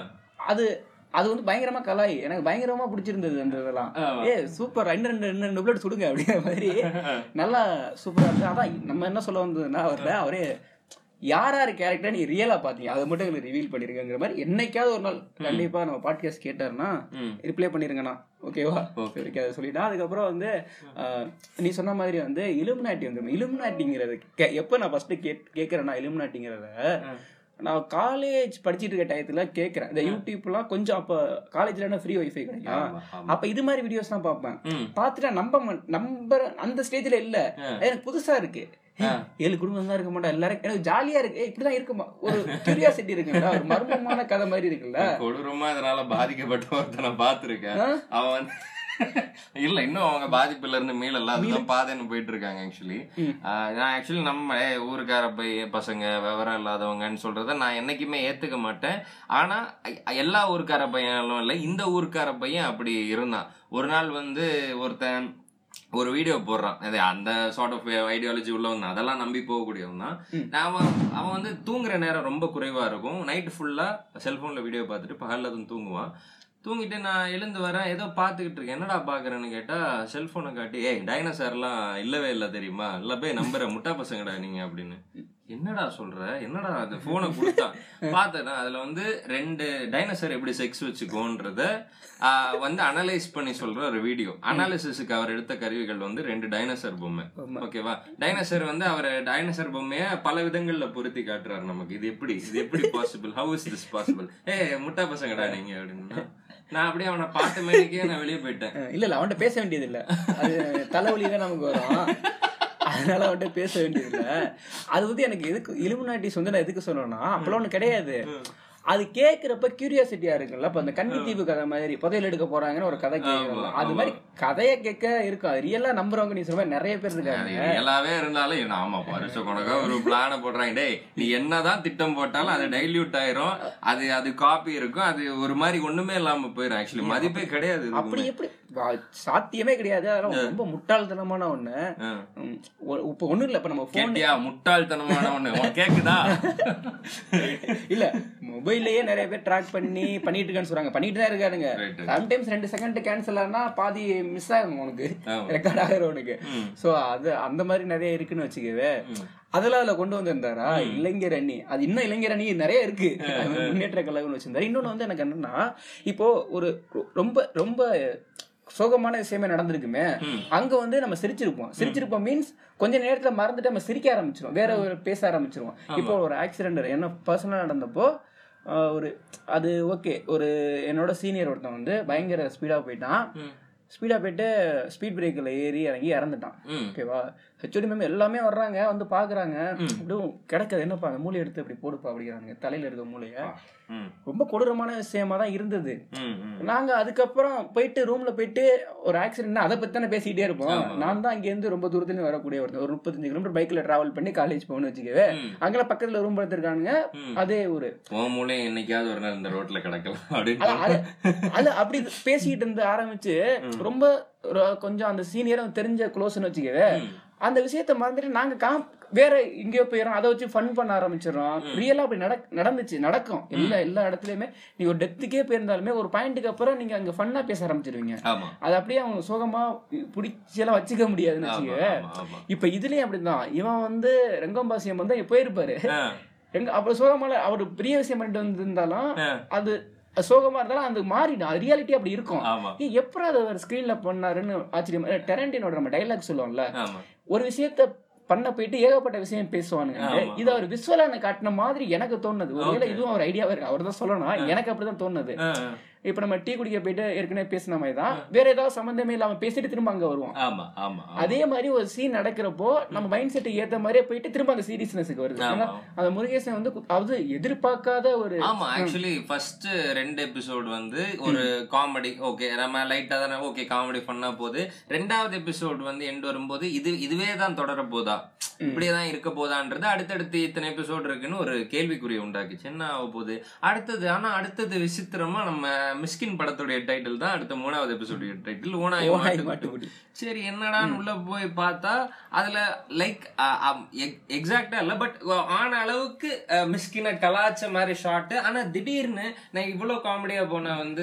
அது அது வந்து பயங்கரமா கலாய் எனக்கு பயங்கரமா பிடிச்சிருந்தது அந்த இதெல்லாம் ஆமா. ஏ சூப்பர் ரெண்டு ரெண்டு ரெண்டு ரெண்டு பிளேட் சுடுங்க அப்படிங்கிற மாதிரி நல்லா சூப்பரா இருந்துச்சு அதான் நம்ம என்ன சொல்ல வந்ததுன்னா அவர்ல அவரே யார் யார் கேரக்டர் நீ ரியலா பாத்தீங்க அதை மட்டும் எங்களுக்கு ரிவீல் பண்ணிருக்கங்கிற மாதிரி என்னைக்காவது ஒரு நாள் கண்டிப்பா நம்ம பாட்காஸ்ட் கேட்டாருன்னா ம். ரிப்ளை பண்ணிருங்கண்ணா ஓகேவா ஓகே அதை சொல்லிட்டா அதுக்கப்புறம் வந்து ஆஹ், நீ சொன்ன மாதிரி வந்து இலுமினாட்டி வந்து இலுமினாட்டிங்கிறது கே- எப்ப நான் ஃபர்ஸ்ட் கே கேட்கறேன்னா இலுமினாட்டிங்கிறத நான் காலேஜ் படிச்சிட்டு இருக்க டயத்துல கேட்கறேன் இந்த யூடியூப்லாம் கொஞ்சம் அப்ப காலேஜ்ல ஃப்ரீ வைஃபை கிடைக்கும் ஆமா, ஆமா. அப்ப இது மாதிரி வீடியோஸ் தான் பார்ப்பேன் ம். பார்த்துட்டா நம்ப மாட்- நம்புற அந்த ஸ்டேஜ்ல இல்ல எனக்கு புதுசா இருக்கு ஏய், ஏழு குடும்பம் தான் இருக்க மாட்டா எல்லாரும் எனக்கு ஜாலியா இருக்கு ஏய், இப்படிதான் இருக்குமா ஒரு கியூரியாசிட்டி இருக்குல்ல ஒரு மர்மமான கதை மாதிரி இருக்குல்ல கொடூரமா இதனால பாதிக்கப்பட்ட ஒருத்தனை பார்த்திருக்கேன் அவன் வந்து இல்ல இன்னும் அவங்க பாதிப்புல இருந்து மீளல அதுதான் பாதைன்னு போயிட்டு இருக்காங்க ஆக்சுவலி நான் ஆக்சுவலி நம்ம ஏய், ஊருக்கார பையன் பசங்க விவரம் இல்லாதவங்கன்னு சொல்றத நான் என்னைக்குமே ஏத்துக்க மாட்டேன் ஆனா அ- எல்லா ஊருக்கார பையனும் இல்ல இந்த ஊருக்கார பையன் அப்படி இருந்தான் ஒரு நாள் வந்து ஒருத்தன் ஒரு வீடியோ போடுறான் அது அந்த சார்ட் ஆஃப் ஐடியாலஜி உள்ளவன் தான். அதெல்லாம் நம்பி போகக்கூடியவன் தான் அவன் அவன் வந்து தூங்குற நேரம் ரொம்ப குறைவா இருக்கும் நைட்டு ஃபுல்லா செல்போன்ல வீடியோ பார்த்துட்டு பகல்ல தான் தூங்குவான் தூங்கிட்டு நான் எழுந்து வரேன் ஏதோ பார்த்துக்கிட்டு இருக்கேன் என்னடா பாக்குறேன்னு கேட்டா செல்போனை காட்டி ஏய் டைனோசர்லாம் இல்லவே இல்லை தெரியுமா இல்ல போய் நம்புற முட்டா பசங்கடா நீங்க அப்படின்னு என்னடா சொல்ற என்னடா அந்த போனை கொடுத்தான் பார்த்தேன்னா அதுல வந்து ரெண்டு டைனோசர் எப்படி செக்ஸ் வச்சுக்கோன்றத ஆஹ், வந்து அனலைஸ் பண்ணி சொல்ற ஒரு வீடியோ அனாலிசிஸுக்கு அவர் எடுத்த கருவிகள் வந்து ரெண்டு டைனோசர் பொம்மை ஓகேவா டைனோசர் வந்து அவர் டைனோசர் பொம்மைய பல விதங்கள்ல பொருத்தி காட்டுறாரு நமக்கு இது எப்படி இது எப்படி possible how is this possible ஏ முட்டா பசங்கடா நீங்க அப்படின்னு நான் அப்படியே அவனை பார்த்த மேடிக்கே நான் வெளியே போயிட்டேன் அஹ் இல்ல இல்ல அவன்கிட்ட பேச வேண்டியது இல்ல அது தலைவலி தான் நமக்கு வரும் அதனால அவன்கிட்ட பேச வேண்டியது இல்ல அது வந்து எனக்கு எதுக்கு இலுமினாட்டிஸ் வந்து நான் எதுக்கு சொன்னேன்னா அப்பெல்லாம் ஒண்ணு கிடையாது அது கேக்குறப்ப கியூரியாசிட்டியா இருக்குல்ல இப்ப அந்த கன்னித்தீவு கதை மாதிரி புதையல் எடுக்க போறாங்கன்னு ஒரு கதை கேட்கலாம் அது மாதிரி கதையை கேட்க இருக்கும் அது ரியலா நம்புறவங்க நீ சொல்ற மாதிரி நிறைய பேர் இருக்காங்க ரியலாவே இருந்தாலும் இவன் ஆமா வருஷ கணக்கா ஒரு பிளான போடுறாங்க டேய் நீ என்னதான் திட்டம் போட்டாலும் அது டைல்யூட் ஆயிரும் அது அது காப்பி இருக்கும் அது ஒரு மாதிரி ஒண்ணுமே இல்லாம போயிடும் ஆக்சுவலி மதிப்பே கிடையாது இதுக்கு. அப்படி எப்படி வா- சாத்தியமே கிடையாது அதெல்லாம் ரொம்ப முட்டாள்தனமான ஒண்ணு ஆ. உம், ஒ- இப்ப ஒண்ணும் இல்ல இப்ப நம்ம போன் கேட்டியா முட்டாள்தனமான ஒண்ணு உனக்கு கேக்குதா இல்ல மொபைல்லயே நிறைய பேர் ட்ராக் பண்ணி பண்ணிட்டு இருக்கான்னு சொல்றாங்க பண்ணிட்டு தான் இருக்காருங்க Right. சம்டைம்ஸ் ரெண்டு செகண்ட் கேன்சல் ஆனா பாதி மிஸ் ஆகும் உனக்கு ஆமா. ரெக்கார்ட் ஆகிற உனக்கு சோ அது அந்த மாதிரி நிறைய இருக்குன்னு வச்சுக்கவே அதெல்லாம் அதுல கொண்டு வந்திருந்தாரா இளைஞர் அணி அது இன்னும் இளைஞர் அணி நிறைய இருக்கு அது முன்னேற்ற கழகம்னு வச்சிருந்தாரு இன்னொன்னு வந்து எனக்கு என்னன்னா இப்போ ஒரு ரொம்ப ரொம்ப சோகமான விஷயமே நடந்திருக்குமே அங்க வந்து நம்ம சிரிச்சிருப்போம் சிரிச்சிருப்போம் மீன்ஸ் கொஞ்ச நேரத்துல மறந்துட்டு நம்ம சிரிக்க ஆரம்பிச்சிரும் வேற ஒரு பேச ஆரம்பிச்சிருவோம் இப்போ ஒரு ஆக்சிடென்ட் என்ன பர்சனலா நடந்தப்போ ஆஹ், ஒரு அது ஓகே ஒரு என்னோட சீனியர் ஒருத்தன் வந்து பயங்கர ஸ்பீடா போயிட்டான் ஸ்பீடா போயிட்டு ஸ்பீட் பிரேக்கில் ஏறி இறங்கி இறந்துட்டான் ம். ஓகேவா ஹெச்ஓடி மேம் எல்லாமே வர்றாங்க வந்து பாக்குறாங்க அப்படியும் கிடக்குது என்னப்பா அந்த மூளை எடுத்து அப்படி போடுப்பா அப்படிங்கிறாங்க தலையில இருக்க மூளைய ம், ரொம்ப கொடூரமான விஷயமா தான் இருந்தது ம், ம். நாங்க அதுக்கப்புறம் போயிட்டு ரூம்ல போயிட்டு ஒரு ஆக்சிடென்ட் அதை பத்தி தானே பேசிக்கிட்டே இருப்போம் நான் தான் இங்க இருந்து ரொம்ப தூரத்துல இருந்து வரக்கூடிய ஒருத்தன் ஒரு முப்பத்தஞ்சு கிலோமீட்டர் பைக்ல டிராவல் பண்ணி காலேஜ் போகணும்னு வச்சுக்கவே அங்கெல்லாம் பக்கத்துல ரூம் எடுத்திருக்கானுங்க அதே ஒரு உன் மூலையும் என்னைக்காவது ஒரு நாள் இந்த ரோட்ல கிடக்கலாம் அப்படின்னு அது- அது- அது அப்படி பேசிக்கிட்டு இருந்து ஆரம்பிச்சு ரொம்ப ஒரு கொஞ்சம் அந்த சீனியரும் தெரிஞ்ச க்ளோஸ்னு வச்சுக்கவே அந்த விஷயத்த மறந்துட்டு நாங்க காம் வேற எங்கேயோ போயிடும் அதை வச்சு ஃபன் பண்ண ஆரம்பிச்சிடறோம் ரியலா அப்படி நட நடந்துச்சு நடக்கும் எல்லா எல்லா இடத்துலயுமே நீ ஒரு டெத்துக்கே போயிருந்தாலுமே ஒரு பாயிண்ட்டுக்கு அப்புறம் நீங்க அங்க ஃபன்னா பேச ஆரம்பிச்சிருவீங்க ஆமா அது அப்படியே அவங்க சோகமா பிடிச்சி எல்லாம் வச்சுக்க முடியாதுன்னு ஆமா வச்சுக்க ஆமா ஆமா இப்ப இதுலயும் அப்படிதான் இவன் வந்து ரெங்கம்பாசியம் வந்து இங்க போயிருப்பாரு ஆ, எங்க அப்புறம் சோகமால அவர் பெரிய விஷயம் பண்ணிட்டு வந்திருந்தாலும் ஆ. அது சோகமா இருந்தாலும் அது மாறிடும் அது ரியாலிட்டி அப்படி இருக்கும் ஆமா ஏய், எப்பறம் அதை அவர் ஸ்கிரீன்ல பண்ணாருன்னு ஆச்சரியம் டெரண்டினோட நம்ம டைலாக் சொல்லுவோம்ல ஆமா ஒரு விஷயத்த பண்ண போயிட்டு ஏகப்பட்ட விஷயம் பேசுவானுங்க ஆமா. இது அவர் விஸ்வலா காட்டின மாதிரி எனக்கு தோணுது ஒருவேளை இதுவும் அவர் ஐடியாவே இருக்கு அவர் தான் சொல்லணும் எனக்கு அப்படிதான் தோணுது ஆ, இப்ப நம்ம டீ குடிக்க போயிட்டு ஏற்கனவே பேசின மாதிரி தான் வேற ஏதாவது சம்பந்தமே இல்லாம பேசிட்டு திரும்ப அங்க வருவோம் ஆமா ஆமா ஆமா. அதே மாதிரி ஒரு சீன் நடக்கிறப்போ நம்ம மைண்ட் செட்டுக்கு ஏத்த மாதிரியே போயிட்டு திரும்ப அந்த சீரியஸ்னஸ்க்கு வருது ஆமா. ஏன்னா அந்த முருகேசன் வந்து கு- அதாவது எதிர்பார்க்காத ஒரு ஆமா ஆக்சுவலி ஃபர்ஸ்ட் ரெண்டு எபிசோட் வந்து ஒரு காமெடி ஓகே நம்ம லைட்டா தானே ஓகே காமெடி பண்ணா போகுது ரெண்டாவது எபிசோட் வந்து எண்ட் வரும்போது இது இதுவே தான் தொடர போதா இப்படியே தான் இருக்க போதான்றது அடுத்தடுத்து இத்தனை எபிசோட் இருக்குன்னு ஒரு கேள்விக்குறியை உண்டாக்குச்சு என்ன ஆக போகுது அடுத்தது ஆனா அடுத்தது விசித்திரமா நம்ம மிஸ்கின் படத்துடைய டைட்டில் தான் அடுத்த மூணாவது எபிசோடைய டைட்டில் ஓனாய் ஓனாய் மாட்டுக்குட்டி. மாட்டுக்குட்டி. சரி என்னடான்னு உள்ள போய் பார்த்தா அதுல லைக் எக்ஸாக்டா இல்ல பட் ஆன அளவுக்கு மிஸ்கின கலாச்ச மாதிரி ஷாட் ஆனா திடீர்னு நான் இவ்வளவு காமெடியா போன வந்து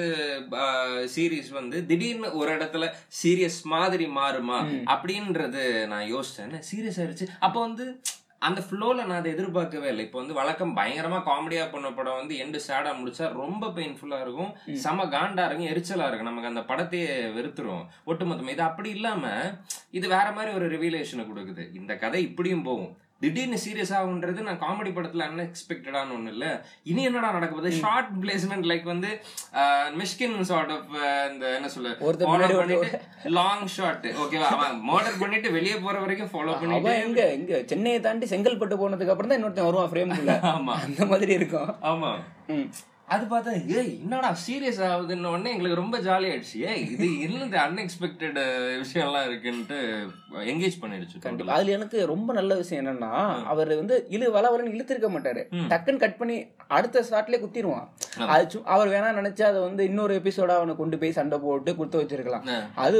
சீரிஸ் வந்து திடீர்னு ஒரு இடத்துல சீரியஸ் மாதிரி மாறுமா அப்படின்றது நான் யோசிச்சேன் சீரியஸ் ஆயிருச்சு அப்போ வந்து அந்த ஃப்ளோல நான் அதை எதிர்பார்க்கவே இல்லை இப்போ வந்து வழக்கம் பயங்கரமா காமெடியா பண்ண படம் வந்து எண்டு சேடா முடிச்சா ரொம்ப பெயின்ஃபுல்லா இருக்கும் செம காண்டா இருக்கும் எரிச்சலா இருக்கும் நமக்கு அந்த படத்தையே வெறுத்துரும் ஒட்டுமொத்தமா இது அப்படி இல்லாம இது வேற மாதிரி ஒரு ரிவீலேஷனை கொடுக்குது இந்த கதை இப்படியும் போகும் திடீர்னு சீரியஸ் ஆகுன்றது நான் காமெடி படத்துல அன்எக்ஸ்பெக்டடான ஒண்ணு இல்ல இனி என்னடா நடக்க போகுது ஷார்ட் பிளேஸ்மெண்ட் லைக் வந்து மிஷ்கின் சார்ட் ஆஃப் இந்த என்ன சொல்ல ஒருத்தன் ஃபாலோ முன்னாடி பண்ணிட்டு லாங் ஷாட் ஓகேவா அவன் மர்டர் பண்ணிட்டு வெளியே போற வரைக்கும் ஃபாலோ பண்ணிட்டு அவன் எங்க இங்க சென்னையை தாண்டி செங்கல்பட்டு போனதுக்கு அப்புறம் தான் இன்னொருத்தன் வருவான் ஃப்ரேம்குள்ள ஆமா அந்த மாதிரி இருக்கும் ஆமா ம். அது பார்த்தா ஏய் என்னடா சீரியஸ் ஆகுதுன்னு உடனே எங்களுக்கு ரொம்ப ஜாலி ஆயிடுச்சு ஏய் இது என்னது அன்எக்ஸ்பெக்டட் விஷயம்லாம் இருக்குன்ட்டு என்கேஜ் பண்ணிடுச்சு கண்டிப்பா அதுல எனக்கு ரொம்ப நல்ல விஷயம் என்னன்னா அவர் வந்து இழு வளவலன்னு இழுத்திருக்க மாட்டாரு டக்குன்னு கட் பண்ணி அடுத்த ஷாட்லயே குத்திடுவான் அது சு- அவர் வேணா நினைச்சா அதை வந்து இன்னொரு எபிசோடா அவனை கொண்டு போய் சண்டை போட்டு குத்த வச்சிருக்கலாம் அது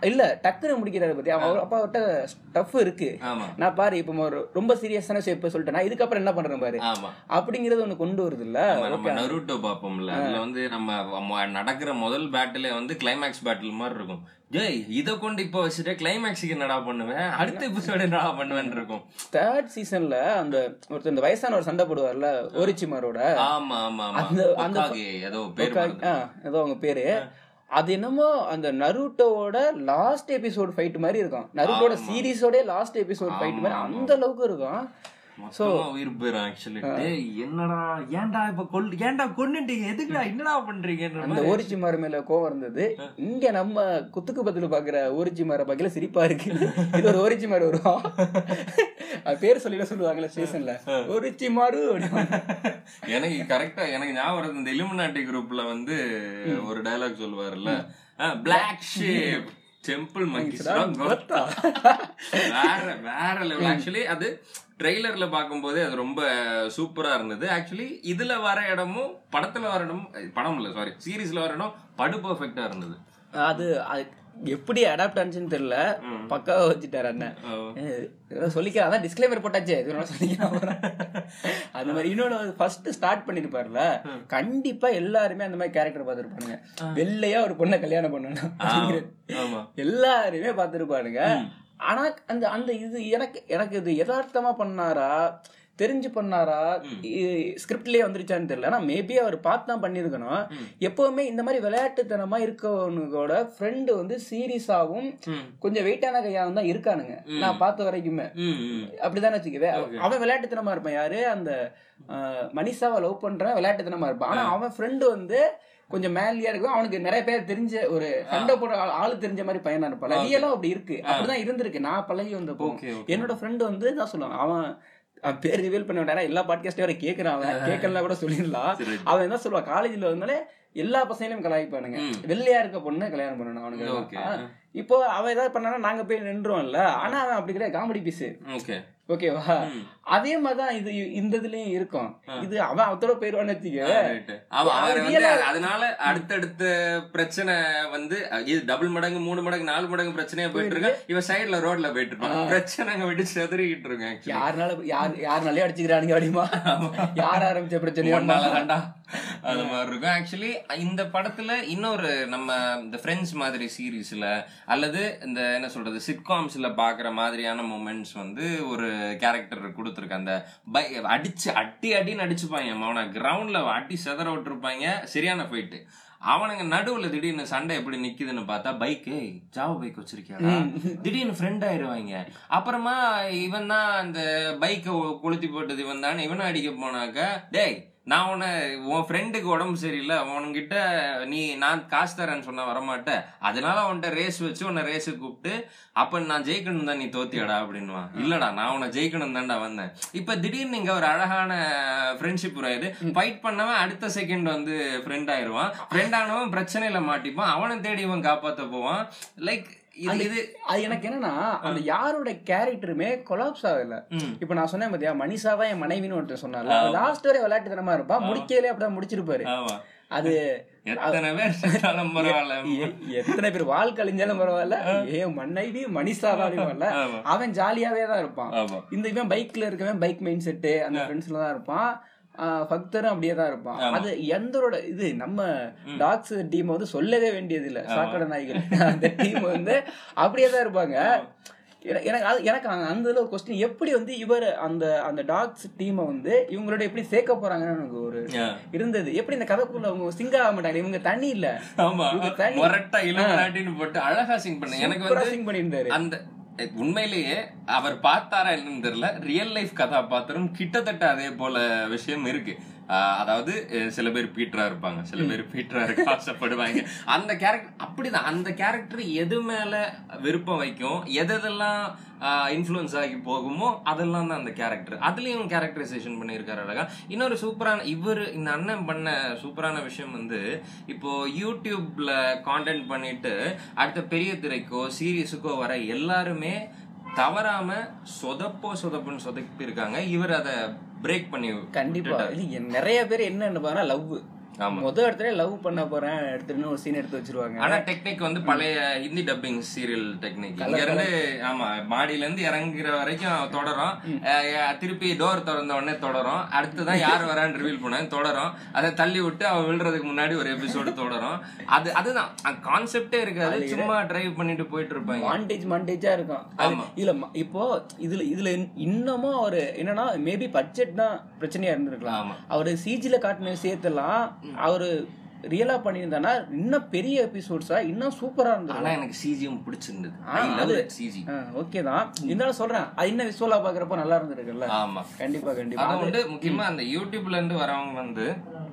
இல்ல டக்குன்னு முடிக்கிறாரு பத்தி அவன் அப்பா அவர்கிட்ட டஃப் இருக்கு ஆமா நான் பாரு இப்ப ஒரு ரொம்ப சீரியஸான ஷேப் சொல்லிட்டேன் நான் இதுக்கப்புறம் என்ன பண்றேன் பாரு ஆமா அப்படிங்கறது ஒண்ணு கொண்டு வருது இல்ல ஆமா, நம்ம நருட்டோ பாப்போம்ல அதுல வந்து நம்ம ம- நடக்கிற முதல் பேட்டிலே வந்து கிளைமேக்ஸ் பேட்டில் மாதிரி இருக்கும் ஜெய் இத கொண்டு இப்ப வச்சுட்டு கிளைமேக்ஸுக்கு என்னடா பண்ணுவேன் அடுத்த எபிசோடு என்னடா பண்ணுவேன் இருக்கும் தேர்ட் சீசன்ல அந்த ஒருத்தர் இந்த வயசான ஒரு சண்டை போடுவார்ல ஓரிச்சிமாரோட ஆமா ஆமா ஆமா அந்த- அந்த- Hokage, ஏதோ பேர் மறந்து. ஆ, ஏதோ அவங்க பேரு அது என்னமோ அந்த நருட்டோவோட லாஸ்ட் எபிசோட் ஃபைட் மாதிரி இருக்கும் நருட்டோட சீரிஸோட லாஸ்ட் எபிசோட் ஃபைட் மாதிரி அந்த அளவுக்கு இருக்கும் மொத்தமா உயிர் போயிரும் ஆக்சுவலி டேய் என்னடா ஏன்டா இப்ப கொல் ஏன்டா கொன்னுட்டீங்க எதுக்குடா என்னடா பண்றீங்கன்ற அந்த மாதிரி. ஓரிச்சிமார் மேல கோவம் இருந்தது இங்க நம்ம குத்துக்கு பதில் பாக்குற ஓரிச்சிமார பாக்கல சிரிப்பா இருக்கு இது ஒரு ஓரிச்சிமார் வரும் அது பேர் சொல்லிட சொல்லுவாங்கல்ல ஸ்டேஷன்ல ஓரிச்சிமாரு எனக்கு கரெக்டா எனக்கு ஞாபகம் வருது இந்த இலுமினாட்டி குரூப்ல வந்து ஒரு டயலாக் சொல்லுவாருல்ல பிளாக் ஷேப் டெம்பிள் மங்கிஸ் வேற வேற லெவல் ஆக்சுவலி அது ட்ரெய்லர்ல பார்க்கும்போதே அது ரொம்ப சூப்பரா இருந்தது ஆக்சுவலி இதுல வர இடமும் படத்துல வர இடமும் படம் இல்ல சாரி சீரிஸ்ல வர இடம் படு பெர்ஃபெக்ட்டா இருந்தது அது அது எப்படி அடாப்ட் ஆனிச்சுன்னு தெரியல பக்காவா வச்சுட்டாரு அண்ணன் ஏய், இதெல்லாம் சொல்லிக்கலாம் அதான் டிஸ்க்ளைமர் போட்டாச்சே இது வேணா சொல்லிக்கலாம் அந்த மாதிரி இன்னொன்று ஃபர்ஸ்ட் ஸ்டார்ட் பண்ணிருப்பாருல கண்டிப்பா எல்லாருமே அந்த மாதிரி கேரக்டர் பார்த்துருப்பானுங்க வெள்ளையா ஒரு பொண்ணை கல்யாணம் பண்ணணும் அப்படிங்கிறது. ஆமா எல்லாருமே பார்த்துருப்பானுங்க ஆனா அந்த அந்த இது எனக்கு எனக்கு இது யதார்த்தமா பண்ணாரா தெரிஞ்சு பண்ணாரா ஸ்கிரிப்ட்லயே வந்துருச்சான்னு தெரியல ஆனா மேபி அவர் பார்த்து தான் பண்ணிருக்கணும் எப்பவுமே இந்த மாதிரி விளையாட்டுத்தனமா இருக்கவனுக்கோட ஃப்ரெண்டு வந்து சீரியஸாவும் ம். கொஞ்சம் வெயிட்டான கையாவும் தான் இருக்கானுங்க நான் பார்த்த வரைக்குமே ம், ம். அப்படிதானே வச்சுக்கவே அவன் விளையாட்டுத்தனமா இருப்பான் யாரு அந்த அஹ், மனிஷாவை லவ் பண்றவன் விளையாட்டுத்தனமா இருப்பான் ஆனா அவன் ஃப்ரெண்டு வந்து கொஞ்சம் மேலியா இருக்கும் அவனுக்கு நிறைய பேர் தெரிஞ்ச ஒரு சண்டை போடுற ஆள்- ஆளு தெரிஞ்ச மாதிரி பையனா இருப்பான் ரியலா அப்படி இருக்கு அப்படிதான் இருந்திருக்கு நான் பழகி வந்தப்போ Okay, okay. என்னோட ஃப்ரெண்டு வந்து தான் சொல்லுவான் அவன் அவன் பேர் ரிவீல் பண்ண வேண்டாம் எல்லா பாட்காஸ்டையும் வரை கேட்கறான் அவன் கேட்கலாம் கூட சொல்லிடலாம் சரி. அவன் என்ன சொல்லுவான் காலேஜ்ல வந்தாலே எல்லா பசங்களையும் கலாய்ப்பானுங்க வெள்ளையா இருக்க பொண்ணு கல்யாணம் பண்ணணும் Okay. அவனுக்கு இப்போ அவன் ஏதாவது பண்ணானா நாங்க போய் நின்றோம்ல ஆனா அவன் அப்படி கிடையாது காமெடி பீஸ் ஓகே ஓகேவா அதே மாதிரிதான் இது இந்த இதுலயும் இருக்கும் இது அவன் அவத்தோட போயிருவான்னு வச்சுக்க Right. ஆமா, அவர் அது வந்து real ஆ- அதனால அடுத்தடுத்த பிரச்சனை வந்து அஹ், இது டபுள் மடங்கு மூணு மடங்கு நாலு மடங்கு பிரச்சனையா போயிட்டு இருக்கு இவன் சைடுல ரோட்ல போயிட்டு இருப்பான் பிரச்சனை அங்க விட்டு செதறிக்கிட்டு இருக்கு actually. யாருனால யார் யாருனாலே அடிச்சுக்கிறானுங்க அப்படிமா யார் ஆரம்பிச்ச பிரச்சனையோ ஒன்னால தான்டா. அது மாதிரி இருக்கும் ஆக்சுவலி இந்த படத்துல இன்னொரு நம்ம இந்த ஃப்ரெண்ட்ஸ் மாதிரி சீரீஸ்ல அல்லது இந்த என்ன சொல்றது சிட்காம்ஸ்ல பாக்குற மாதிரியான மூமெண்ட்ஸ் வந்து ஒரு கேரக்டர் கொடுத்துருக்கு அந்த பை அடிச்சு அடி அடின்னு அடிச்சுப்பாங்க அவனை கிரவுண்ட்ல அடி செதற விட்டுருப்பாங்க சரியான ஃபைட்டு அவனுங்க நடுவுல திடீர்னு சண்டை எப்படி நிக்குதுன்னு பார்த்தா பைக்கு ஜாவா பைக் வச்சிருக்கியாடா திடீர்னு ஃப்ரெண்ட் ஆயிருவாங்க அப்புறமா இவன் தான் அந்த பைக்கை கொளுத்தி போட்டது இவன் தானே இவனை அடிக்க போனாக்க டேய் நான் உன்னை உன் ஃப்ரெண்டுக்கு உடம்பு சரியில்லை உன்கிட்ட நீ நான் காசு தரேன்னு சொன்ன வரமாட்டேன் அதனால உன்கிட்ட ரேஸ் வச்சு உன்னை ரேஸுக்கு கூப்பிட்டு அப்ப நான் ஜெயிக்கணும் தான் நீ தோத்தியாடா அப்படின்னுவான் இல்லடா நான் உன்னை ஜெயிக்கணும் தான்டா வந்தேன் இப்ப திடீர்னு இங்க ஒரு அழகான ஃப்ரெண்ட்ஷிப் உருவாயுது ஃபைட் பண்ணவன் அடுத்த செகண்ட் வந்து ஃப்ரெண்ட் ஆயிருவான் ஃப்ரெண்ட் ஆனவன் பிரச்சனையில மாட்டிப்பான் அவனை தேடி இவன் காப்பாத்த போவான் லைக் இது இது அது எனக்கு என்னன்னா அந்த யாரோட கேரக்டருமே கொலாப்ஸ் ஆகல ம். இப்ப நான் சொன்னேன் பாத்தியா மனிஷா தான் என் மனைவின்னு ஒருத்தர் சொன்னால லாஸ்ட் வரை விளையாட்டுத்தனமா இருப்பான் முடிக்கையிலே அப்படிதான் முடிச்சிருப்பாரு ஆமா அது எத்தனை பேர் செத்தாலும் பரவாயில்ல எ- எத்தனை பேர் வாழ் கழிஞ்சாலும் பரவாயில்ல ஏன் மனைவி மனிஷா தான் ஆமா. அவன் ஜாலியாவே தான் இருப்பான் ஆமா இந்த இவன் பைக்ல இருக்கவன் பைக் மைண்ட் செட்டு அந்த ஃப்ரெண்ட்ஸ்ல தான் இருப்பான் ஆஹ் பக்தரும் அப்படியே தான் இருப்பான் அது எந்தரோட இது நம்ம டாக்ஸ் டீம் வந்து சொல்லவே வேண்டியது இல்ல சாக்கடை நாய்கள் அந்த டீம் வந்து அப்படியே தான் இருப்பாங்க என- எனக்கு அது எனக்கு அந்த- அந்த இதுல ஒரு கொஸ்டின் எப்படி வந்து இவர் அந்த அந்த டாக்ஸ் டீமை வந்து இவங்களோட எப்படி சேர்க்க போறாங்கன்னு எனக்கு ஒரு Yeah. இருந்தது எப்படி இந்த கதைக்குள்ள அவங்க சிங்க ஆக மாட்டாங்க இவங்க தனி இல்ல ஆமா இவங்க தனி மொரட்டா இளமராட்டின்னு போட்டு அழகா சிங் பண்ண எனக்கு வந்து சிங் பண்ணியிருந்தாரு அந்த எ- உண்மையிலேயே அவர் பார்த்தாரா என்னன்னு தெரியல ரியல் லைஃப் கதாபாத்திரம் கிட்டத்தட்ட அதே போல விஷயம் இருக்கு ஆஹ் அதாவது அஹ் சில பேர் பீட்டரா இருப்பாங்க சில பேர் பீட்டரா இருக்க ஆசைப்படுவாங்க அந்த கேரக்டர் அப்படிதான் அந்த கேரக்டர் எது மேல விருப்பம் வைக்கும் எதெல்லாம் இன்ஃப்ளூயன்ஸ் ஆகி போகுமோ அதெல்லாம் தான் அந்த கேரக்டர் அதுலயும் கேரக்டரைசேஷன் பண்ணியிருக்காரு அழகா இன்னொரு சூப்பரான இவர் இந்த அண்ணன் பண்ண சூப்பரான விஷயம் வந்து இப்போ யூடியூப்ல கான்டென்ட் பண்ணிட்டு அடுத்த பெரிய திரைக்கோ சீரியஸுக்கோ வர எல்லாருமே தவறாம சொதப்போ சொதப்புன்னு சொதப்பி இருக்காங்க இவர் அதை பிரேக் பண்ணி கண்டிப்பா இது என் நிறைய பேர் என்ன நினைப்பாங்கன்னா லவ் ஆமா. முத இடத்துல லவ் பண்ண போறேன் எடுத்துன்னு ஒரு சீன் எடுத்து வச்சிருவாங்க ஆனா டெக்னிக் வந்து பழைய ஹிந்தி டப்பிங் சீரியல் டெக்னிக் இங்க இருந்து ஆமா மாடியில இருந்து இறங்குற வரைக்கும் தொடரும் அஹ் அஹ் திருப்பி டோர் திறந்த உடனே தொடரும் அடுத்துதான் யார் வரான்னு ரிவீல் பண்ண தொடரும் அதை தள்ளி விட்டு அவ விழுறதுக்கு முன்னாடி ஒரு எபிசோடு தொடரும் அது அதுதான் கான்செப்டே இருக்காது சும்மா டிரைவ் பண்ணிட்டு போயிட்டு இருப்பாங்க மாண்டேஜ் மாண்டேஜா இருக்கும் அது ஆமா. இதுல ம- இப்போ இதுல இதுல இன்- இன்னமும் அவரு என்னன்னா மேபி பட்ஜெட் தான் பிரச்சனையா இருந்திருக்கலாம் ஆமா. அவரு சிஜில காட்டின விஷயத்தெல்லாம் அவரு ரியலா பண்ணியிருந்தானா இன்னும் பெரிய எபிசோட்ஸா இன்னும் சூப்பரா ஆனா இருந்திருக்கும் எனக்கு சிஜியும் பிடிச்சிருந்தது ஆ, ஐ லவ் அது- சிஜி ஓகே தான் இருந்தாலும் சொல்றேன் அது இன்னும் விசுவலா பாக்குறப்ப நல்லா இருந்திருக்குல்ல ஆமா கண்டிப்பா கண்டிப்பா அது வந்து முக்கியமா அந்த யூடியூப்ல இருந்து வரவங்க வந்து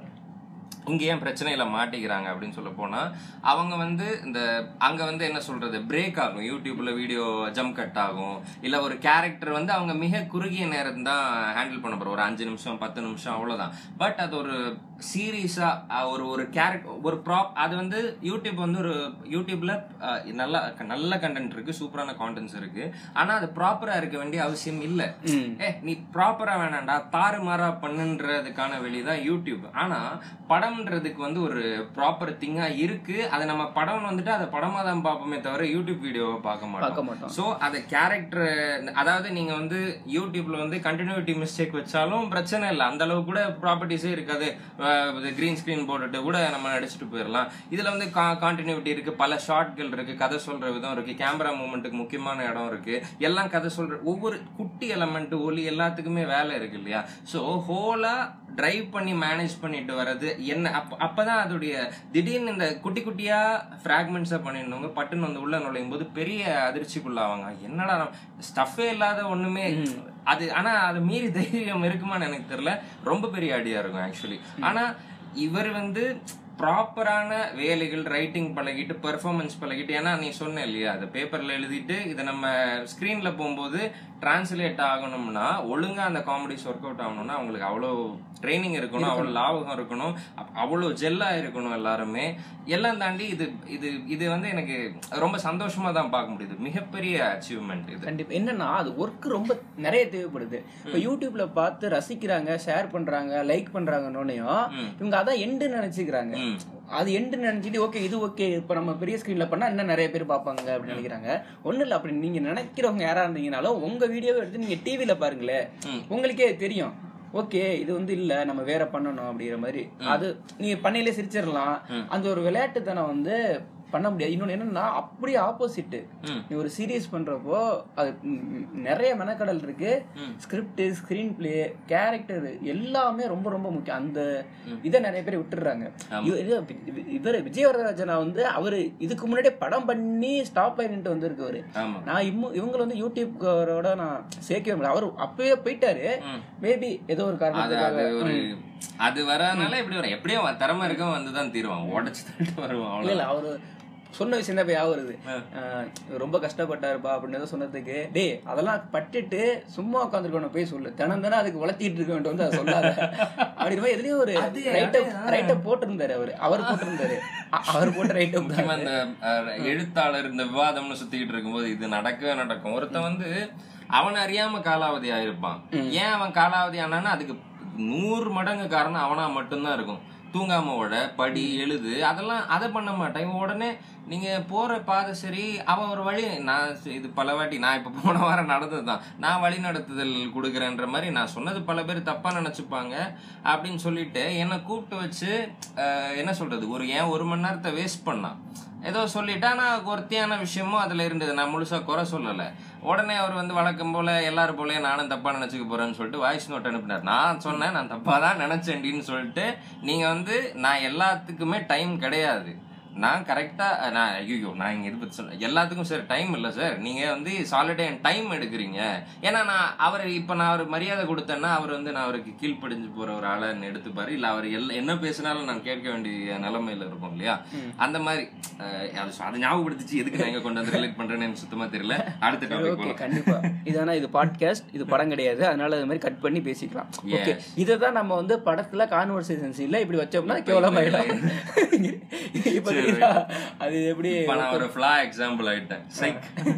இங்க ஏன் பிரச்சனையில மாட்டிக்கிறாங்க அப்படின்னு சொல்ல போனா அவங்க வந்து இந்த அங்க வந்து என்ன சொல்றது பிரேக் ஆகும் யூடியூப்ல வீடியோ ஜம் கட் ஆகும் இல்ல ஒரு கேரக்டர் வந்து அவங்க மிக குறுகிய நேரம் தான் ஹேண்டில் பண்ண போறோம் ஒரு அஞ்சு நிமிஷம் பத்து நிமிஷம் அவ்வளவுதான் பட் அது ஒரு சீரியஸா ஒரு ஒரு கேரக்டர் ஒரு ப்ராப் அது வந்து யூடியூப் வந்து ஒரு யூடியூப்ல அஹ், நல்ல நல்ல கண்டென்ட் இருக்கு சூப்பரான கான்டென்ட்ஸ் இருக்கு ஆனா அது ப்ராப்பரா இருக்க வேண்டிய அவசியம் இல்ல ம். ஏ நீ ப்ராப்பரா வேணாம்டா தாறுமாறா பண்ணுன்றதுக்கான வெளிதான் யூடியூப் ஆனா படம்ன்றதுக்கு வந்து ஒரு ப்ராப்பர் திங்கா இருக்கு அதை நம்ம படம் வந்துட்டு அதை படமா தான் பார்ப்போமே தவிர யூடியூப் வீடியோவை பார்க்க பார்க்க மாட்டோம் மாட்டோம் சோ அதை கேரக்டர் அதாவது நீங்க வந்து யூடியூப்ல வந்து கண்டினியூட்டி மிஸ்டேக் வச்சாலும் பிரச்சனை இல்லை அந்த அளவு கூட ப்ராப்பர்ட்டிஸே இருக்காது கிரீன் ஸ்கிரீன் போட்டுட்டு கூட நம்ம நடிச்சுட்டு போயிடலாம் இதுல வந்து கான்டினியூட்டி இருக்கு பல ஷார்ட்கள் இருக்கு கதை சொல்ற விதம் இருக்கு கேமரா மூமெண்ட்டுக்கு முக்கியமான இடம் இருக்கு எல்லாம் கதை சொல்ற ஒவ்வொரு குட்டி எலமெண்ட் ஒலி எல்லாத்துக்குமே வேலை இருக்கு இல்லையா ஸோ ஹோலா டிரைவ் பண்ணி மேனேஜ் பண்ணிட்டு வர்றது என்ன அப்ப அப்பதான் அதோடைய திடீர்னு இந்த குட்டி குட்டியா ஃப்ராக்மெண்ட்ஸா பண்ணிருந்தவங்க பட்டுன்னு வந்து உள்ள நுழையும் போது பெரிய அதிர்ச்சிக்குள்ளாவாங்க என்னடா ஸ்டஃபே இல்லாத ஒண்ணுமே அது ஆனா அது மீறி தைரியம் இருக்குமான்னு எனக்கு தெரியல ரொம்ப பெரிய ஐடியா இருக்கும் ஆக்சுவலி ஆனா இவர் வந்து ப்ராப்பரான வேலைகள் ரைட்டிங் பழகிட்டு பெர்ஃபார்மன்ஸ் பழகிட்டு ஏன்னா நீ சொன்ன இல்லையா அது பேப்பர்ல எழுதிட்டு இதை நம்ம ஸ்க்ரீன்ல போகும்போது டிரான்ஸ்லேட் ஆகணும்னா ஒழுங்கா அந்த காமெடிஸ் ஒர்க் அவுட் ஆகணும்னா அவங்களுக்கு அவ்வளோ ட்ரைனிங் இருக்கணும் அவ்வளோ லாபகம் இருக்கணும் அப்- அவ்வளோ ஜெல்லா இருக்கணும் எல்லாருமே எல்லாம் தாண்டி இது இது இது வந்து எனக்கு ரொம்ப சந்தோஷமா தான் பார்க்க முடியுது மிகப்பெரிய அச்சீவ்மெண்ட் இது கண்டிப்பா என்னன்னா அது ஒர்க் ரொம்ப நிறைய தேவைப்படுது இப்ப யூடியூப்ல பார்த்து ரசிக்கிறாங்க ஷேர் பண்றாங்க லைக் பண்றாங்கன்னொன்னையும் ம். இவங்க அதான் எண்டு நினைச்சுக்கிறாங்க ம். அது எண்டு நினைச்சிட்டு ஓகே இது ஓகே இப்ப நம்ம பெரிய ஸ்கிரீன்ல பண்ணா இன்னும் நிறைய பேர் பார்ப்பாங்க அப்படின்னு நினைக்கிறாங்க ஒண்ணும் இல்ல அப்படி நீங்க நினைக்கிறவங்க யாரா இருந்தீங்கனாலும் உங்க வீடியோவை எடுத்து நீங்க டிவில பாருங்களேன் ம். உங்களுக்கே தெரியும் ஓகே இது வந்து இல்ல நம்ம வேற பண்ணணும் அப்படிங்கிற மாதிரி அது நீங்க பண்ணையிலே சிரிச்சிடலாம் அந்த ஒரு விளையாட்டுத்தனம் வந்து பண்ண முடியாது இன்னொன்னு என்னன்னா அப்படியே ஆப்போசிட் ம். நீ ஒரு சீரியஸ் பண்றப்போ அது ம், ம், நிறைய மெனக்கடல் இருக்கு ம். ஸ்கிரிப்ட் ஸ்கிரீன் பிளே கேரக்டர் எல்லாமே ரொம்ப ரொம்ப முக்கியம் அந்த இதை நிறைய பேர் விட்டுடுறாங்க இவ- இது வி- இவர் விஜயவரராஜனா வந்து அவரு இதுக்கு முன்னாடியே படம் பண்ணி ஸ்டாப் ஆயிட்டு வந்திருக்கவரு ஆமா நான் இம்மு இவங்களை வந்து யூடியூப்காரோட நான் சேர்க்கவே முடியல அவர் அப்பவே போயிட்டாரு ம். மேபி ஏதோ ஒரு அது காரணத்துக்காக அது ஒரு அது வரனால எப்படி வரும் எப்படியும் அவன் திறமை இருக்க வந்துதான் தீருவான் உடச்சு தள்ளிட்டு வருவான் இல்ல அவ்வளவு இல்ல அவரு சொன்ன விஷயம் தான் போய் ஞாபகம் வருது ஆஹ் ரொம்ப கஷ்டப்பட்டாருப்பா அப்படின்னு ஏதோ சொன்னதுக்கு டேய் அதெல்லாம் பட்டுட்டு சும்மா உட்காந்துருக்கணும் போய் சொல்லு தினம் தினம் அதுக்கு வளர்த்திட்டு இருக்க வேண்டும் வந்து அதை சொல்லாத அப்படின்ற மாதிரி எதுலயும் ஒரு ரைட்டப் ரைட்டப் போட்டிருந்தாரு அவரு அவர் போட்டிருந்தாரு அ- அவர் போட்ட ரைட்டப் முக்கியமா இந்த அஹ், எழுத்தாளர் இந்த விவாதம்னு சுத்திக்கிட்டு இருக்கும்போது இது நடக்கவே நடக்கும் ஒருத்தன் வந்து அவன் அறியாம காலாவதி ஆயிருப்பான் ஏன் அவன் காலாவதி ஆனான்னா அதுக்கு நூறு மடங்கு காரணம் அவனா மட்டும்தான் இருக்கும் தூங்காம ஓட படி எழுது அதெல்லாம் அதை பண்ண மாட்டான் இவன் உடனே நீங்க போற பாதை சரி அவன் ஒரு வழி நான் ச- இது பல வாட்டி நான் இப்ப போன வாரம் நடந்ததுதான் நான் வழி நடத்துதல் கொடுக்குறேன்ற மாதிரி நான் சொன்னது பல பேர் தப்பா நினைச்சுப்பாங்க அப்படின்னு சொல்லிட்டு என்னை கூப்பிட்டு வச்சு அஹ், என்ன சொல்றது ஒரு ஏன் ஒரு மணி நேரத்தை வேஸ்ட் பண்ணான் ஏதோ சொல்லிட்டா நான் ஒருத்தியான விஷயமும் அதுல இருந்தது நான் முழுசா குறை சொல்லல உடனே அவர் வந்து வழக்கம் போல எல்லாரும் போலயே நானும் தப்பா நினைச்சுக்க போறேன்னு சொல்லிட்டு வாய்ஸ் நோட் அனுப்பினார் நான் சொன்னேன் நான் தப்பா தான் நினைச்சேன்டின்னு சொல்லிட்டு நீங்க வந்து நான் எல்லாத்துக்குமே டைம் கிடையாது நான் கரெக்டா நான் ஐயோ நான் இங்க இது பத்தி சொல்ல எல்லாத்துக்கும் சார் டைம் இல்ல சார் நீங்க வந்து சாலிடா என் டைம் எடுக்கிறீங்க ஏன்னா நான் அவர் இப்ப நான் அவர் மரியாதை கொடுத்தேன்னா அவர் வந்து நான் அவருக்கு கீழ்ப்படிஞ்சு போற ஒரு ஆளை எடுத்துப்பாரு இல்ல அவர் எல்ல என்ன பேசினாலும் நான் கேட்க வேண்டிய நிலைமையில இருக்கும் இல்லையா அந்த மாதிரி அஹ், அது சொ- அதை ஞாபகப்படுத்திச்சு எதுக்கு நான் இங்க கொண்டு வந்து ரிலேட் பண்றேன்னு எனக்கு சுத்தமா தெரியல அடுத்த டாபிக் ஓகே போலாம் கண்டிப்பா இது ஆனா இது பாட்காஸ்ட் இது படம் கிடையாது அதனால அது மாதிரி கட் பண்ணி பேசிக்கலாம் Yes. ஓகே இதை தான் நம்ம வந்து படத்துல கான்வர்சேஷன்ஸ் இல்ல இப்படி வச்சோம்னா கேவலமாயிடும் இப்ப தெரியுதா? அது எப்படி இப்ப நான் ஒரு ஃபிளா எக்ஸாம்பிள் ஆயிட்டேன் சைக்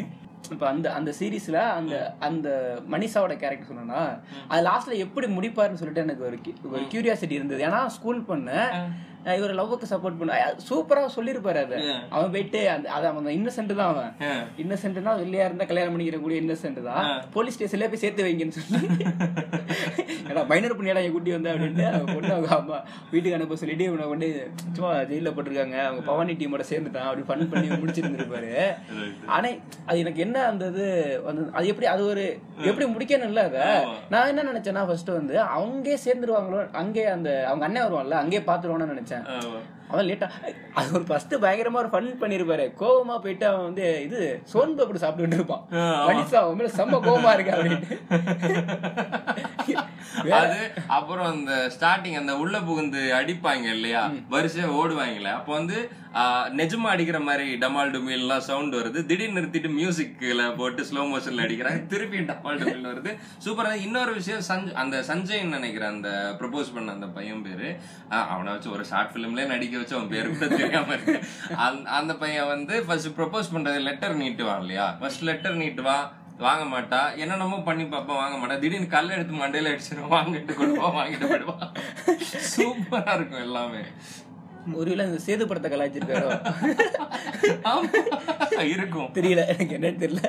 இப்ப அந்த அந்த சீரீஸ்ல அந்த அந்த மனிஷாவோட கேரக்டர் சொன்னா அது லாஸ்ட்ல எப்படி முடிப்பாருன்னு சொல்லிட்டு எனக்கு ஒரு cu- ஒரு கியூரியாசிட்டி இருந்தது ஏன்னா ஸ்கூல் பண்ண இவர் லவ்வுக்கு சப்போர்ட் பண்ண சூப்பரா சொல்லியிருப்பாரு அதை அவன் போயிட்டு அந்த அது அவன் இன்னசென்ட் தான் அவன் இன்னசென்ட்னா வெளியா இருந்தா கல்யாணம் பண்ணிக்கிற கூடிய இன்னசென்ட் தான் போலீஸ் ஸ்டேஷன்ல போய் சேர்த்து வைங்கன்னு சொல்லி ஏன்னா மைனர் பண்ணியாடா என் குட்டி வந்தா அப்படின்ட்டு அவங்க பொண்ணு அவங்க அம்மா வீட்டுக்கு அனுப்ப சொல்லிட்டு இவனை கொண்டு சும்மா ஜெயில போட்டிருக்காங்க அவங்க பவானி டீமோட சேர்ந்துட்டான் அப்படி ஃபன் பண்ணி முடிச்சிருந்திருப்பாரு ஆனா அது எனக்கு என்ன அந்த இது வந்து அது எப்படி அது ஒரு எப்படி முடிக்கணும் இல்ல அத நான் என்ன நினைச்சேன்னா ஃபர்ஸ்ட் வந்து அவங்கே சேர்ந்துருவாங்களோ அங்கே அந்த அவங்க அண்ணன் வருவான்ல அங்கே பாத்துருவான்னு நினைச்சேன் அவன் லேட்டா அது ஒரு ஃபர்ஸ்ட் பயங்கரமா ஒரு ஃபன் பண்ணிருப்பாரு கோவமா போயிட்டு அவன் வந்து இது சோன் பப்படி சாப்பிட்டு இருப்பான் மனிஷா அவன் மேல செம்ம கோவமா இருக்கு அப்படின்னு அது அப்புறம் அந்த ஸ்டார்டிங் அந்த உள்ள புகுந்து அடிப்பாங்க இல்லையா வரிசையா ஓடுவாங்கல்ல அப்போ வந்து ஆ, நிஜமா அடிக்கிற மாதிரி டமால் டுமில் எல்லாம் சவுண்ட் வருது திடீர்னு நிறுத்திட்டு மியூசிக்ல போட்டு ஸ்லோ மோஷன்ல அடிக்கிறாங்க திருப்பி டமால் டுமில் வருது சூப்பரா இன்னொரு விஷயம் சஞ்சய் அந்த சஞ்சய்ன்னு நினைக்கிறேன் அந்த ப்ரப்போஸ் பண்ண அந்த பையன் பேரு ஆ, அவனை வச்சு ஒரு ஷார்ட் பிலிம்லயே நடிக்க வச்சு அவன் பேரு கூட தெரியாம இருக்கு அந்த- அந்த பையன் வந்து ஃபர்ஸ்ட் ப்ரப்போஸ் பண்றது லெட்டர் நீட்டுவான் இல்லையா ஃபர்ஸ்ட் லெட்டர் நீட்டுவான் வாங்க மாட்டா என்னென்னமோ பண்ணி பார்ப்போம் வாங்க மாட்டா திடீர்னு கல்ல எடுத்து மண்டையில அடிச்சிருவோம் வாங்கிட்டு கொடுப்போம் வாங்கிட்டு போயிடுவான் சூப்பரா இருக்கும் எல்லாமே ஒருவேளை இந்த சேது படத்தை கலாய்ச்சிருக்காரோ ஆமா, இருக்கும் தெரியல எனக்கு என்னன்னு தெரியல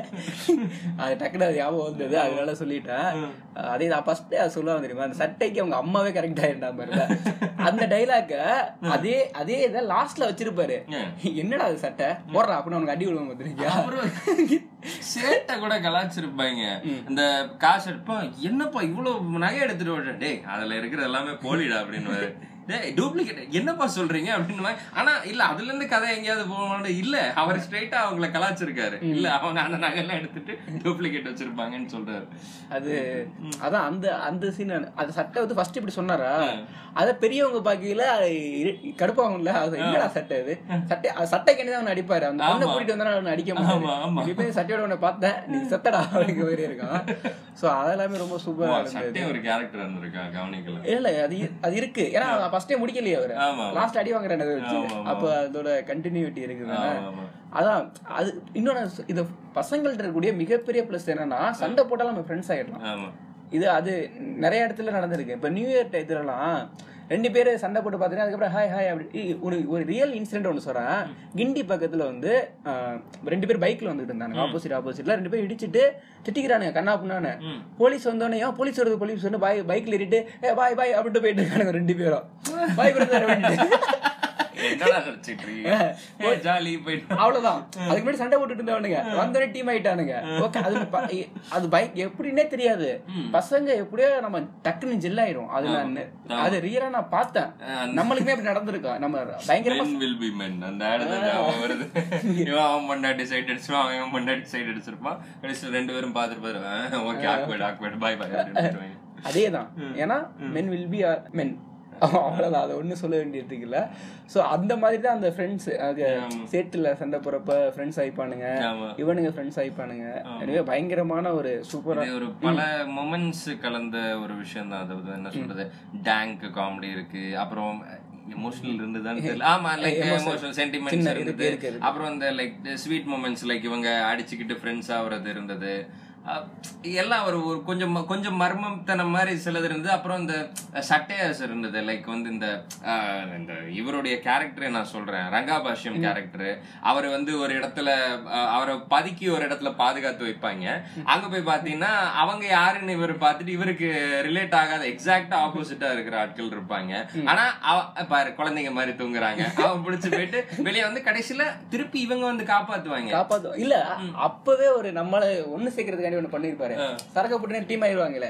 அது டக்குனு அது ஞாபகம் வந்தது அதனால சொல்லிட்டேன் அதே நான் ஃபர்ஸ்ட் அது சொல்லுவாங்க தெரியுமா அந்த சட்டைக்கு அவங்க அம்மாவே கரெக்ட் ஆயிருந்தா மாதிரில அந்த டைலாக்க அதே அதே இதை லாஸ்ட்ல வச்சிருப்பாரு என்னடா அது சட்டை போடுறா அப்படின்னு அவனுக்கு அடி விடுவாங்க தெரியுங்க அப்புறம் சேட்டை கூட கலாச்சிருப்பாங்க இந்த காசு எடுப்போம் என்னப்பா இவ்வளவு நகை எடுத்துட்டு வர டேய் அதுல இருக்கிற எல்லாமே போலிடா அப்படின்னு டேய் டூப்ளிகேட் என்னப்பா சொல்றீங்க அப்படின்னு மாதிரி. ஆனா இல்ல அதுல இருந்து கதை எங்கேயாவது போவாங்க இல்ல அவர் ஸ்ட்ரைட்டா அவங்கள கலாச்சிருக்காரு இல்ல அவங்க அந்த நகையெல்லாம் எடுத்துட்டு டூப்ளிகேட் வச்சிருப்பாங்கன்னு சொல்றாரு அது அதான் அந்த அந்த சீன் அந்த சட்டை வந்து ஃபர்ஸ்ட் இப்படி சொன்னாரா அத பெரியவங்க பாக்கையில கடுப்பாகும்ல அது என்னடா சட்டை இது சட்டை அது சட்டைக்கு தான் அவன் அடிப்பாரு அந்த பொண்ணை கூட்டிட்டு வந்தா அவன் அடிக்க ஆமா, ஆமா. மாட்டான் இப்ப சட்டையோட உன்னை பார்த்தேன் நீ செத்தடா அப்படிங்கிற மாதிரி இருக்கான் சோ அதெல்லாமே ரொம்ப சூப்பரா இருந்தது சட்டே ஒரு கேரக்டர் இருந்திருக்கா கவனிக்கல இல்ல அது இ- அது இருக்கு ஏன்னா ஃபர்ஸ்டே முடிக்கலையே அவரு ஆமா. லாஸ்ட் அடி வாங்குறேன் அதை வச்சு ஆமா, ஆமா. அப்ப அதோட கண்டினியூட்டி இருக்குது ஆமா, ஆமா. அதான் அது இன்னொன்னு சு- இது பசங்கள்ட்ட இருக்கக்கூடிய மிகப்பெரிய பிளஸ் என்னன்னா சண்டை போட்டாலும் நம்ம ஃப்ரெண்ட்ஸ் ஆயிடலாம் ஆமா இது அது நிறைய இடத்துல நடந்திருக்கு இப்ப நியூ இயர் இதுலலாம் ரெண்டு பேரும் சண்டை போட்டு பார்த்தீங்கன்னா அதுக்கப்புறம் ஹாய் ஹாய் அப்படி இ- ஒரு ஒரு ரியல் இன்சிடென்ட் ஒன்று சொல்றேன் கிண்டி பக்கத்துல வந்து ஆஹ், ரெண்டு பேர் பைக்ல வந்துட்டு இருந்தாங்க ஆப்போசிட் ஆப்போசிட்ல ரெண்டு பேரும் இடிச்சிட்டு திட்டிக்கிறானுங்க கண்ணா புண்ணான்னு போலீஸ் வந்தோடனே ஏன் போலீஸ் வருது போலீஸ் வந்து பாய் பைக்ல ஏறிட்டு ஏ பாய் பாய் அப்படின்ட்டு போயிட்டு இருக்கானுங்க ரெண்டு பேரும் பாய் பிரதர் அப்படின்ட்டு என்னடா நினைச்சிட்டு இருக்கீங்க ஏ, ஜாலி போயிட்டு அவ்வளவுதான் அதுக்கு முன்னாடி சண்டை போட்டுட்டு இருந்தவனுங்க வந்தோடனே டீம் ஆயிட்டானுங்க ஓகே அது ப- அது பைக் எப்படின்னே தெரியாது பசங்க எப்படியோ நம்ம டக்குன்னு ஜெல் ஆயிரும் அது நான் அது ரியலா நான் பார்த்தேன் நம்மளுக்குமே அப்படி நடந்திருக்கா நம்ம பயங்கரமா men will be men அந்த இடத்துல ஞாபகம் வருது இவன் அவன் பொண்டாட்டி சைடு அடிச்சிருவான் அவன் இவன் பொண்டாட்டி சைடு அடிச்சிருப்பான் கடைசியில் ரெண்டு பேரும் பார்த்துட்டு பாரு ஓகே ஆக்வேட் ஆக்வேட் பாய் பாய் அப்படின்னு அதேதான் ஏன்னா மென் வில் பி மென் அவ்வளவுதான் அதை ஒண்ணும் சொல்ல வேண்டியதுக்கு இல்ல சோ அந்த மாதிரி தான் அந்த ஃப்ரெண்ட்ஸ் அது சேட்டுல சண்டை போறப்ப ஃப்ரெண்ட்ஸ் ஆயிப்பானுங்க ஆமா. இவனுங்க ஃப்ரெண்ட்ஸ் ஆயிப்பானுங்க எனவே பயங்கரமான ஒரு சூப்பரா இது ஒரு பல மொமெண்ட்ஸ் கலந்த ஒரு விஷயம் தான் அதாவது என்ன சொல்றது டேங்க் காமெடி இருக்கு அப்புறம் எமோஷனல் இருந்ததுன்னு தெரியல ஆமா லைக் எமோஷனல் சென்டிமெண்ட்ஸ் இருந்தது இருக்கு, அப்புறம் இந்த லைக் ஸ்வீட் மொமெண்ட்ஸ் லைக் இவங்க அடிச்சுக்கிட்டு ஃப்ரெண்ட்ஸ் ஆகுறது இருந்தது அஹ் எல்லாம் ஒரு ஒரு கொஞ்சம் ம- கொஞ்சம் மர்மத்தனம் மாதிரி சிலது இருந்தது அப்புறம் இந்த சட்டையஸ் இருந்தது லைக் வந்து இந்த அஹ், இந்த இவருடைய கேரக்டரை நான் சொல்றேன் ரங்காபாஷ்யம் கேரக்டர் அவர் வந்து ஒரு இடத்துல அஹ், அவரை பதுக்கி ஒரு இடத்துல பாதுகாத்து வைப்பாங்க அங்க போய் பாத்தீங்கன்னா அவங்க யாருன்னு இவர் பார்த்துட்டு இவருக்கு ரிலேட் ஆகாத எக்ஸாக்டா ஆப்போசிட்டா இருக்கிற ஆட்கள் இருப்பாங்க ஆனா அவ பாரு குழந்தைங்க மாதிரி தூங்குறாங்க அவன் பிடிச்சு போயிட்டு வெளியே வந்து கடைசியில திருப்பி இவங்க வந்து காப்பாத்துவாங்க காப்பாத்தும் இல்ல அப்பவே ஒரு நம்மள ஒண்ணு சேர்க்கறதுக்காண்டி ஒண்ணு பண்ணிருப்பாரு சரக்க போட்டு டீம் ஆயிருவாங்களே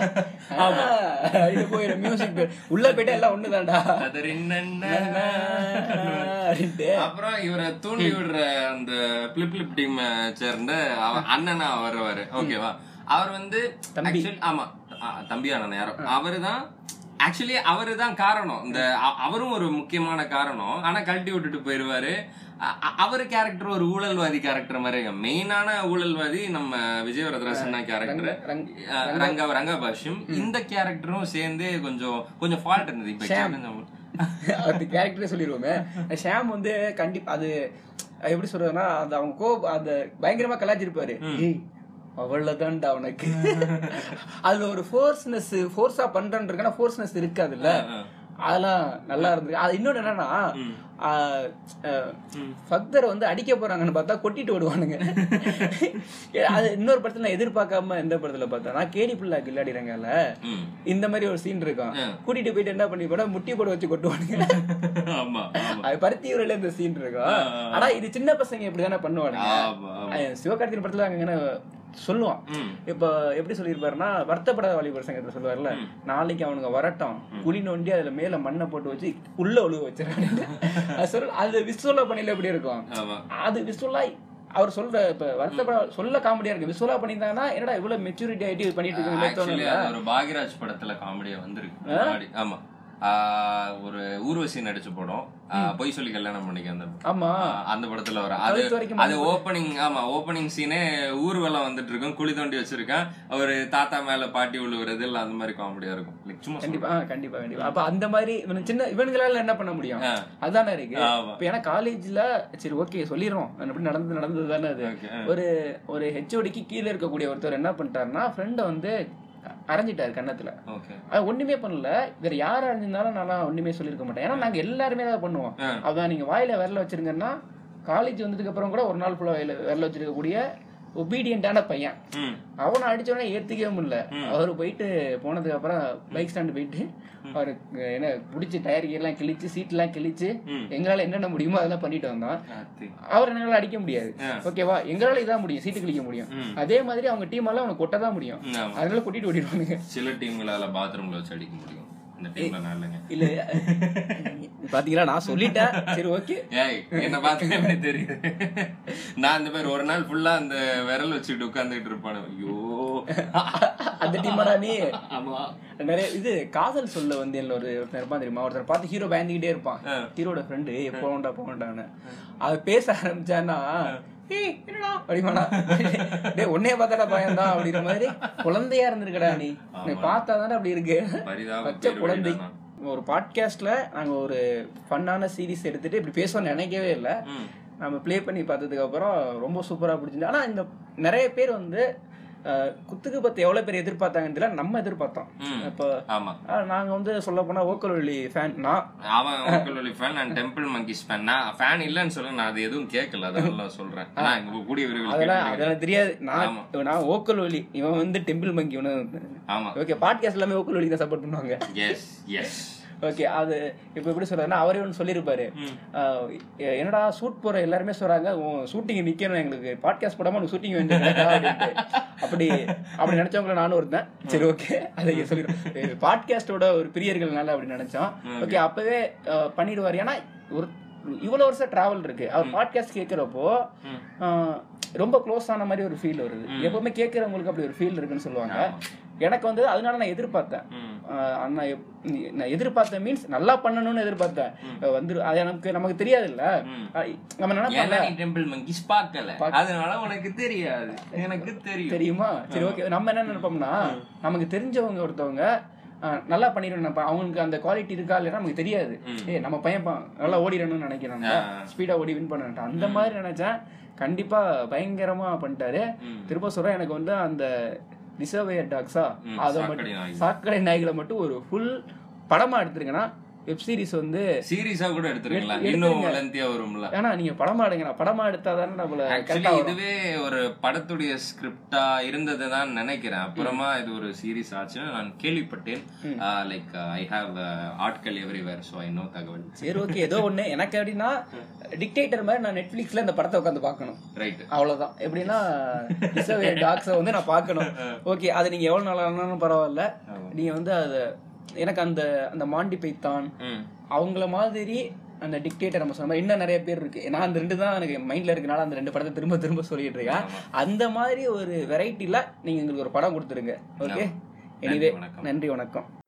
இது போயிரு மியூசிக் உள்ள போயிட்டு எல்லாம் ஒண்ணுதான்டா அது என்னென்ன அப்படின்ட்டு அப்புறம் இவரை தூண்டி விடுற அந்த பிளிப் பிளிப் டீம் சேர்ந்த அவ- அண்ணனா வருவாரு ஓகேவா அவர் வந்து actually- ஆமா ஆ, தம்பி அண்ணன் யாரோ அவருதான் ஆக்சுவலி அவரு தான் காரணம் இந்த அ- அவரும் ஒரு முக்கியமான காரணம் ஆனா கழட்டி விட்டுட்டு போயிருவாரு அ- அ- அவரு கேரக்டர் ஒரு ஊழல்வாதி கேரக்டர் மாதிரி மெயினான ஊழல்வாதி நம்ம விஜயவரதராசன் கேரக்டர் ரங்கா ரங்காபாஷ்யம் இந்த கேரக்டரும் சேர்ந்து கொஞ்சம் கொஞ்சம் ஃபால்ட் இருந்தது இப்ப அந்த கேரக்டரே சொல்லிடுவோமே ஷாம் வந்து கண்டிப்பா அது அது எப்படி சொல்றதுன்னா அந்த அவங்க கோபம் அந்த பயங்கரமா கலாச்சிருப்பாரு ஏய் அவ்வளவுதான்டா உனக்கு அதுல ஒரு ஃபோர்ஸ்னஸ் ஃபோர்ஸா பண்றேன்னு இருக்கா ஃபோர்ஸ்னஸ் இருக்காதுல்ல அதெல்லாம் நல்லா இருந்தது அது இன்னொன்னு என்னன்னா ஃபக்தர் வந்து அடிக்க போறாங்கன்னு பார்த்தா கொட்டிட்டு விடுவானுங்க அது இன்னொரு படத்துல நான் எதிர்பார்க்காம எந்த படத்துல பார்த்தா நான் கேடி பிள்ளை கில்லாடிறங்கால ம். இந்த மாதிரி ஒரு சீன் இருக்கும் கூட்டிட்டு போயிட்டு என்ன பண்ணி போட முட்டி போட வச்சு கொட்டுவானுங்க ஆமா ஆமா அது பருத்தி உரையில இந்த சீன் இருக்கும் ஆனா இது சின்ன பசங்க இப்படிதானே பண்ணுவானுங்க ஆமா ஆமா அஹ் சிவகார்த்திகேயன் படத்துல அங்க சொல்லுவான் ம். இப்ப எப்படி சொல்லியிருப்பாருன்னா வருத்தப்படாத வாலிபர் சங்கத்துல சொல்லுவார்ல நாளைக்கு அவனுங்க வரட்டும் குழி நோண்டி அதுல மேல மண்ணை போட்டு வச்சு உள்ள ஒழுக வச்சிருக்காங்க அது சொல்ல அது விசுவலா பண்ணில எப்படி இருக்கும் ஆமா அது விசுவலா அவர் சொல்ற இப்ப வருத்தப்பட சொல்ல காமெடியா இருக்கு விசுவலா பண்ணியிருந்தாங்கன்னா என்னடா இவ்வளவு மெச்சூரிட்டி ஆயிட்டு இது பண்ணிட்டு ஆக்சுவலி இருக்கீங்க அது ஒரு பாகிராஜ் படத்துல காமெடியா வந்திருக்கு முன்னாடி. ஆமா ஆஹ் ஒரு ஊர்வசி நடிச்ச படம் ஆஹ் பொய் சொல்லி கல்யாணம் பண்ணிக்க அந்த ஆமா ஆஹ் அந்த படத்துல வர அது கழுத்து வரைக்கும் அது ஓப்பனிங் ஆமா ஓப்பனிங் சீனே ஊர்வலம் வந்துட்டு இருக்கும் குழி தோண்டி வச்சிருக்கேன் ஒரு தாத்தா மேல பாட்டி விழுவுறது எல்லாம் அந்த மாதிரி காமெடியா இருக்கும் Like சும்மா கண்டிப்பா ஆ, கண்டிப்பா கண்டிப்பா அப்ப அந்த மாதிரி இவனுக்கு சின்ன இவனுங்களால என்ன பண்ண முடியும் ஆ. அதானே இருக்கு ஆமா. இப்ப ஏன்னா காலேஜ்ல சரி ஓகே சொல்லிடுறோம் அப்படி நடந்து நடந்தது தானே அது Okay, ஒரு ஒரு ஹெச்ஓடிக்கு கீழே இருக்கக்கூடிய ஒருத்தர் என்ன பண்ணிட்டாருன்னா ஃப்ரெண்டை வந்து அரைஞ்சிட்டாரு கன்னத்துல ஓகே அது ஒண்ணுமே பண்ணல வேற யார் அரைஞ்சிருந்தாலும் நான் ஒண்ணுமே சொல்லியிருக்க மாட்டேன் ஏன்னா நாங்க எல்லாருமே தான் பண்ணுவோம் ஆ. அதான் நீங்க வாயில விரல வச்சிருங்கன்னா காலேஜ் வந்ததுக்கு அப்புறம் கூட ஒரு நாள் ஃபுல்லா வாயில விரல வச்சிருக்கக்கூடிய ஒபீடியன்டான பையன் ம் அவனை அடிச்சோடனே ஏத்துக்கவே முடியல அவரு போயிட்டு போனதுக்கு அப்புறம் பைக் ஸ்டாண்ட் போயிட்டு அவரு என்ன பிடிச்சி டயர் எல்லாம் கிழிச்சு சீட் எல்லாம் கிழிச்சு ம். எங்களால என்னென்ன முடியுமோ அதெல்லாம் பண்ணிட்டு வந்தோம் அது. அவர் என்னால அடிக்க முடியாது ஆ. ஓகேவா எங்களால இதான் முடியும் சீட்டு கிழிக்க முடியும் ம். அதே மாதிரி அவங்க டீம் எல்லாம் அவனுக்கு கொட்ட தான் முடியும் ம், ஆமா. அதனால கொட்டிட்டு ஓடிடுவானுங்க சில டீம்களால பாத்ரூம்ல வச்சு அடிக்க முடியும் இந்த டீம்ல நான் இல்லைங்க இல்ல பாத்தீங்களா நான் சொல்லிட்டேன் சரி ஓகே ஏய் என்ன பார்த்தா எப்படி தெரியுது நான் இந்த மாதிரி ஒரு நாள் ஃபுல்லா அந்த விரல் வச்சுட்டு உட்கார்ந்துட்டு இருப்பானு ஐயோ அந்த டீமாடா நீ ஆமா நிறைய இது காதல் சொல்ல வந்து என்ன ஒரு ஒருத்தன் இருப்பான் தெரியுமா ஒருத்தர் பார்த்து ஹீரோ பயந்துகிட்டே இருப்பான் ஹீரோட ஃப்ரெண்டு போகண்டா போகண்டான்னு அது பேச ஆரம்பிச்சான்னா ஏய் என்னடா அப்படிமாடா டேய் உன்னைய பார்த்தாடா பயம்தான் அப்படிங்கிற மாதிரி குழந்தையா இருந்திருக்கடா நீ நீ பார்த்தா தானே அப்படி இருக்கு பரிதாப பச்சை பேர் குழந்தை வழிதானா. ஒரு பாட்காஸ்ட்ல நாங்க ஒரு ஃபன்னான சீரிஸ் எடுத்துட்டு இப்படி பேசணும்னு நினைக்கவே இல்லை ம். நம்ம ப்ளே பண்ணி பார்த்ததுக்கு அப்புறம் ரொம்ப சூப்பரா பிடிச்சிருந்து ஆனா இந்த நிறைய பேர் வந்து அஹ், குத்துக்கு பத்து எவ்வளவு பேர் எதிர்பார்த்தாங்கன்னு தெரியல நம்ம எதிர்பார்த்தோம் ம். இப்போ ஆமா அஹ், நாங்க வந்து சொல்ல போனா ஓக்கல்வெளி ஃபேன் நான் அவன் ஓக்கலொலி ஃபேன் நான் டெம்பிள் மங்கிஸ் ஃபேன் நான் ஃபேன் இல்லைன்னு சொல்ல நான் அது எதுவும் கேட்கல அதனால சொல்றேன் நான் இங்க கூடிய விரைவில் அதெல்லாம் கேட்கிறேன். அதெல்லாம் தெரியாது நான் ஆமா. நான் ஓக்கல்வெளி இவன் வந்து டெம்பிள் மங்கி இவனு ஆமா ஓகே பாட்காஸ்ட் எல்லாமே ஓக்கல்வெளி தான் சப்போர்ட் பண்ணுவாங்க எஸ் எஸ் ஓகே அது இப்போ எப்படி சொல்றாருன்னா அவரே ஒன்று சொல்லியிருப்பாரு அஹ், என்னடா ஷூட் போற எல்லாருமே சொல்றாங்க ஷூட்டிங் நிக்கணும் எங்களுக்கு பாட்காஸ்ட் போடாம உனக்கு ஷூட்டிங் வேண்டியது அப்படி அப்படி நினைச்சவங்கள நானும் ஒருத்தன் சரி ஓகே அதை சொல்லிடுறேன் பாட்காஸ்டோட ஒரு பிரியர்கள்னால அப்படி நினைச்சோம் ஓகே அப்பவே அஹ், பண்ணிடுவாரு ஏன்னா ஒரு இவ்வளவு வருஷம் டிராவல் இருக்கு அவர் பாட்காஸ்ட் கேட்கிறப்போ அஹ், ரொம்ப க்ளோஸ் ஆன மாதிரி ஒரு ஃபீல் வருது எப்பவுமே கேட்கறவங்களுக்கு அப்படி ஒரு ஃபீல் இருக்குன்னு சொல்லுவாங்க எனக்கு வந்து அதனால நான் எதிர்பார்த்தேன் ஆஹ் அண்ணா எப்- நீ- நான் எதிர்பார்த்தேன் மீன்ஸ் நல்லா பண்ணணும்னு எதிர்பார்த்தேன் வந்துரு அது எனக்கு நமக்கு தெரியாது இல்ல நம்ம ஏன்னா நினைப்போம்ல நீ டெம்பிள் மங்கிஸ் பார்க்கல அதனால உனக்கு தெரியாது எனக்கு தெரியும் தெரியுமா சரி ஓகே நம்ம என்ன நினைப்போம்னா நமக்கு தெரிஞ்சவங்க ஒருத்தவங்க ஆஹ் நல்லா பண்ணிடணும் அவங்களுக்கு அந்த குவாலிட்டி இருக்கா இல்லைன்னா நமக்கு தெரியாது ஏய் நம்ம பையன் பா- நல்லா ஓடிடணும்னு நினைக்கிறாங்க ஸ்பீடா ஓடி வின் பண்ண அந்த மாதிரி நினைச்சேன் கண்டிப்பா பயங்கரமா பண்ணிட்டாரு திரும்ப சொல்றேன் எனக்கு வந்து அந்த ரிசர்வேயர் டாக்ஸா ம், அதை சாக்கடை மட்டும் நாய்கள். சாக்கடை நாய்களை மட்டும் ஒரு ஃபுல் படமா எடுத்திருக்கேன்னா வெப் சீரிஸ் வந்து சீரியஸா கூட எடுத்துருக்கலாம் எடுத்து- இன்னும் எடுத்துருங்க. லென்த்தியா வரும்ல ஏன்னா நீங்க படமா எடுங்க படமா எடுத்தா தானே நம்மள ஆக்சுவலி கரெக்டா வரும் இதுவே ஒரு படத்துடைய ஸ்கிரிப்டா இருந்தது தான் நினைக்கிறேன் அப்புறமா இது ஒரு சீரிஸ் ஆச்சுன்னு நான் கேள்விப்பட்டேன் லைக் ஐ ஹாவ் ஆட்கள் எவ்ரிவேர் ஸோ ஐ நோ தகவல் சரி ஓகே ஏதோ ஒண்ணு எனக்கு எப்படின்னா டிக்டேட்டர் மாதிரி நான் நெட்ஃபிளிக்ஸ்ல இந்த படத்தை உட்காந்து பார்க்கணும் ரைட் அவ்வளவுதான் எப்படின்னா ரிசர்வேயர் டாக்ஸை வந்து நான் பார்க்கணும் ஓகே அது நீங்க எவ்வளவு நாள் ஆனாலும் பரவாயில்ல நீங்க வந்து அத எனக்கு அந்த அந்த மாண்டி பைத்தான் ம் அவங்கள மாதிரி அந்த டிக்டேட்டர் நம்ம சொன்ன மாதிரி இன்னும் நிறைய பேர் இருக்கு நான் அந்த ரெண்டு தான் எனக்கு மைண்ட்ல இருக்கனால அந்த ரெண்டு படத்தை திரும்ப திரும்ப சொல்லிட்டு இருக்கேன் அந்த மாதிரி ஒரு வெரைட்டில நீங்க எங்களுக்கு ஒரு படம் கொடுத்துருங்க ஓகே எனிவே வணக்கம். நன்றி வணக்கம்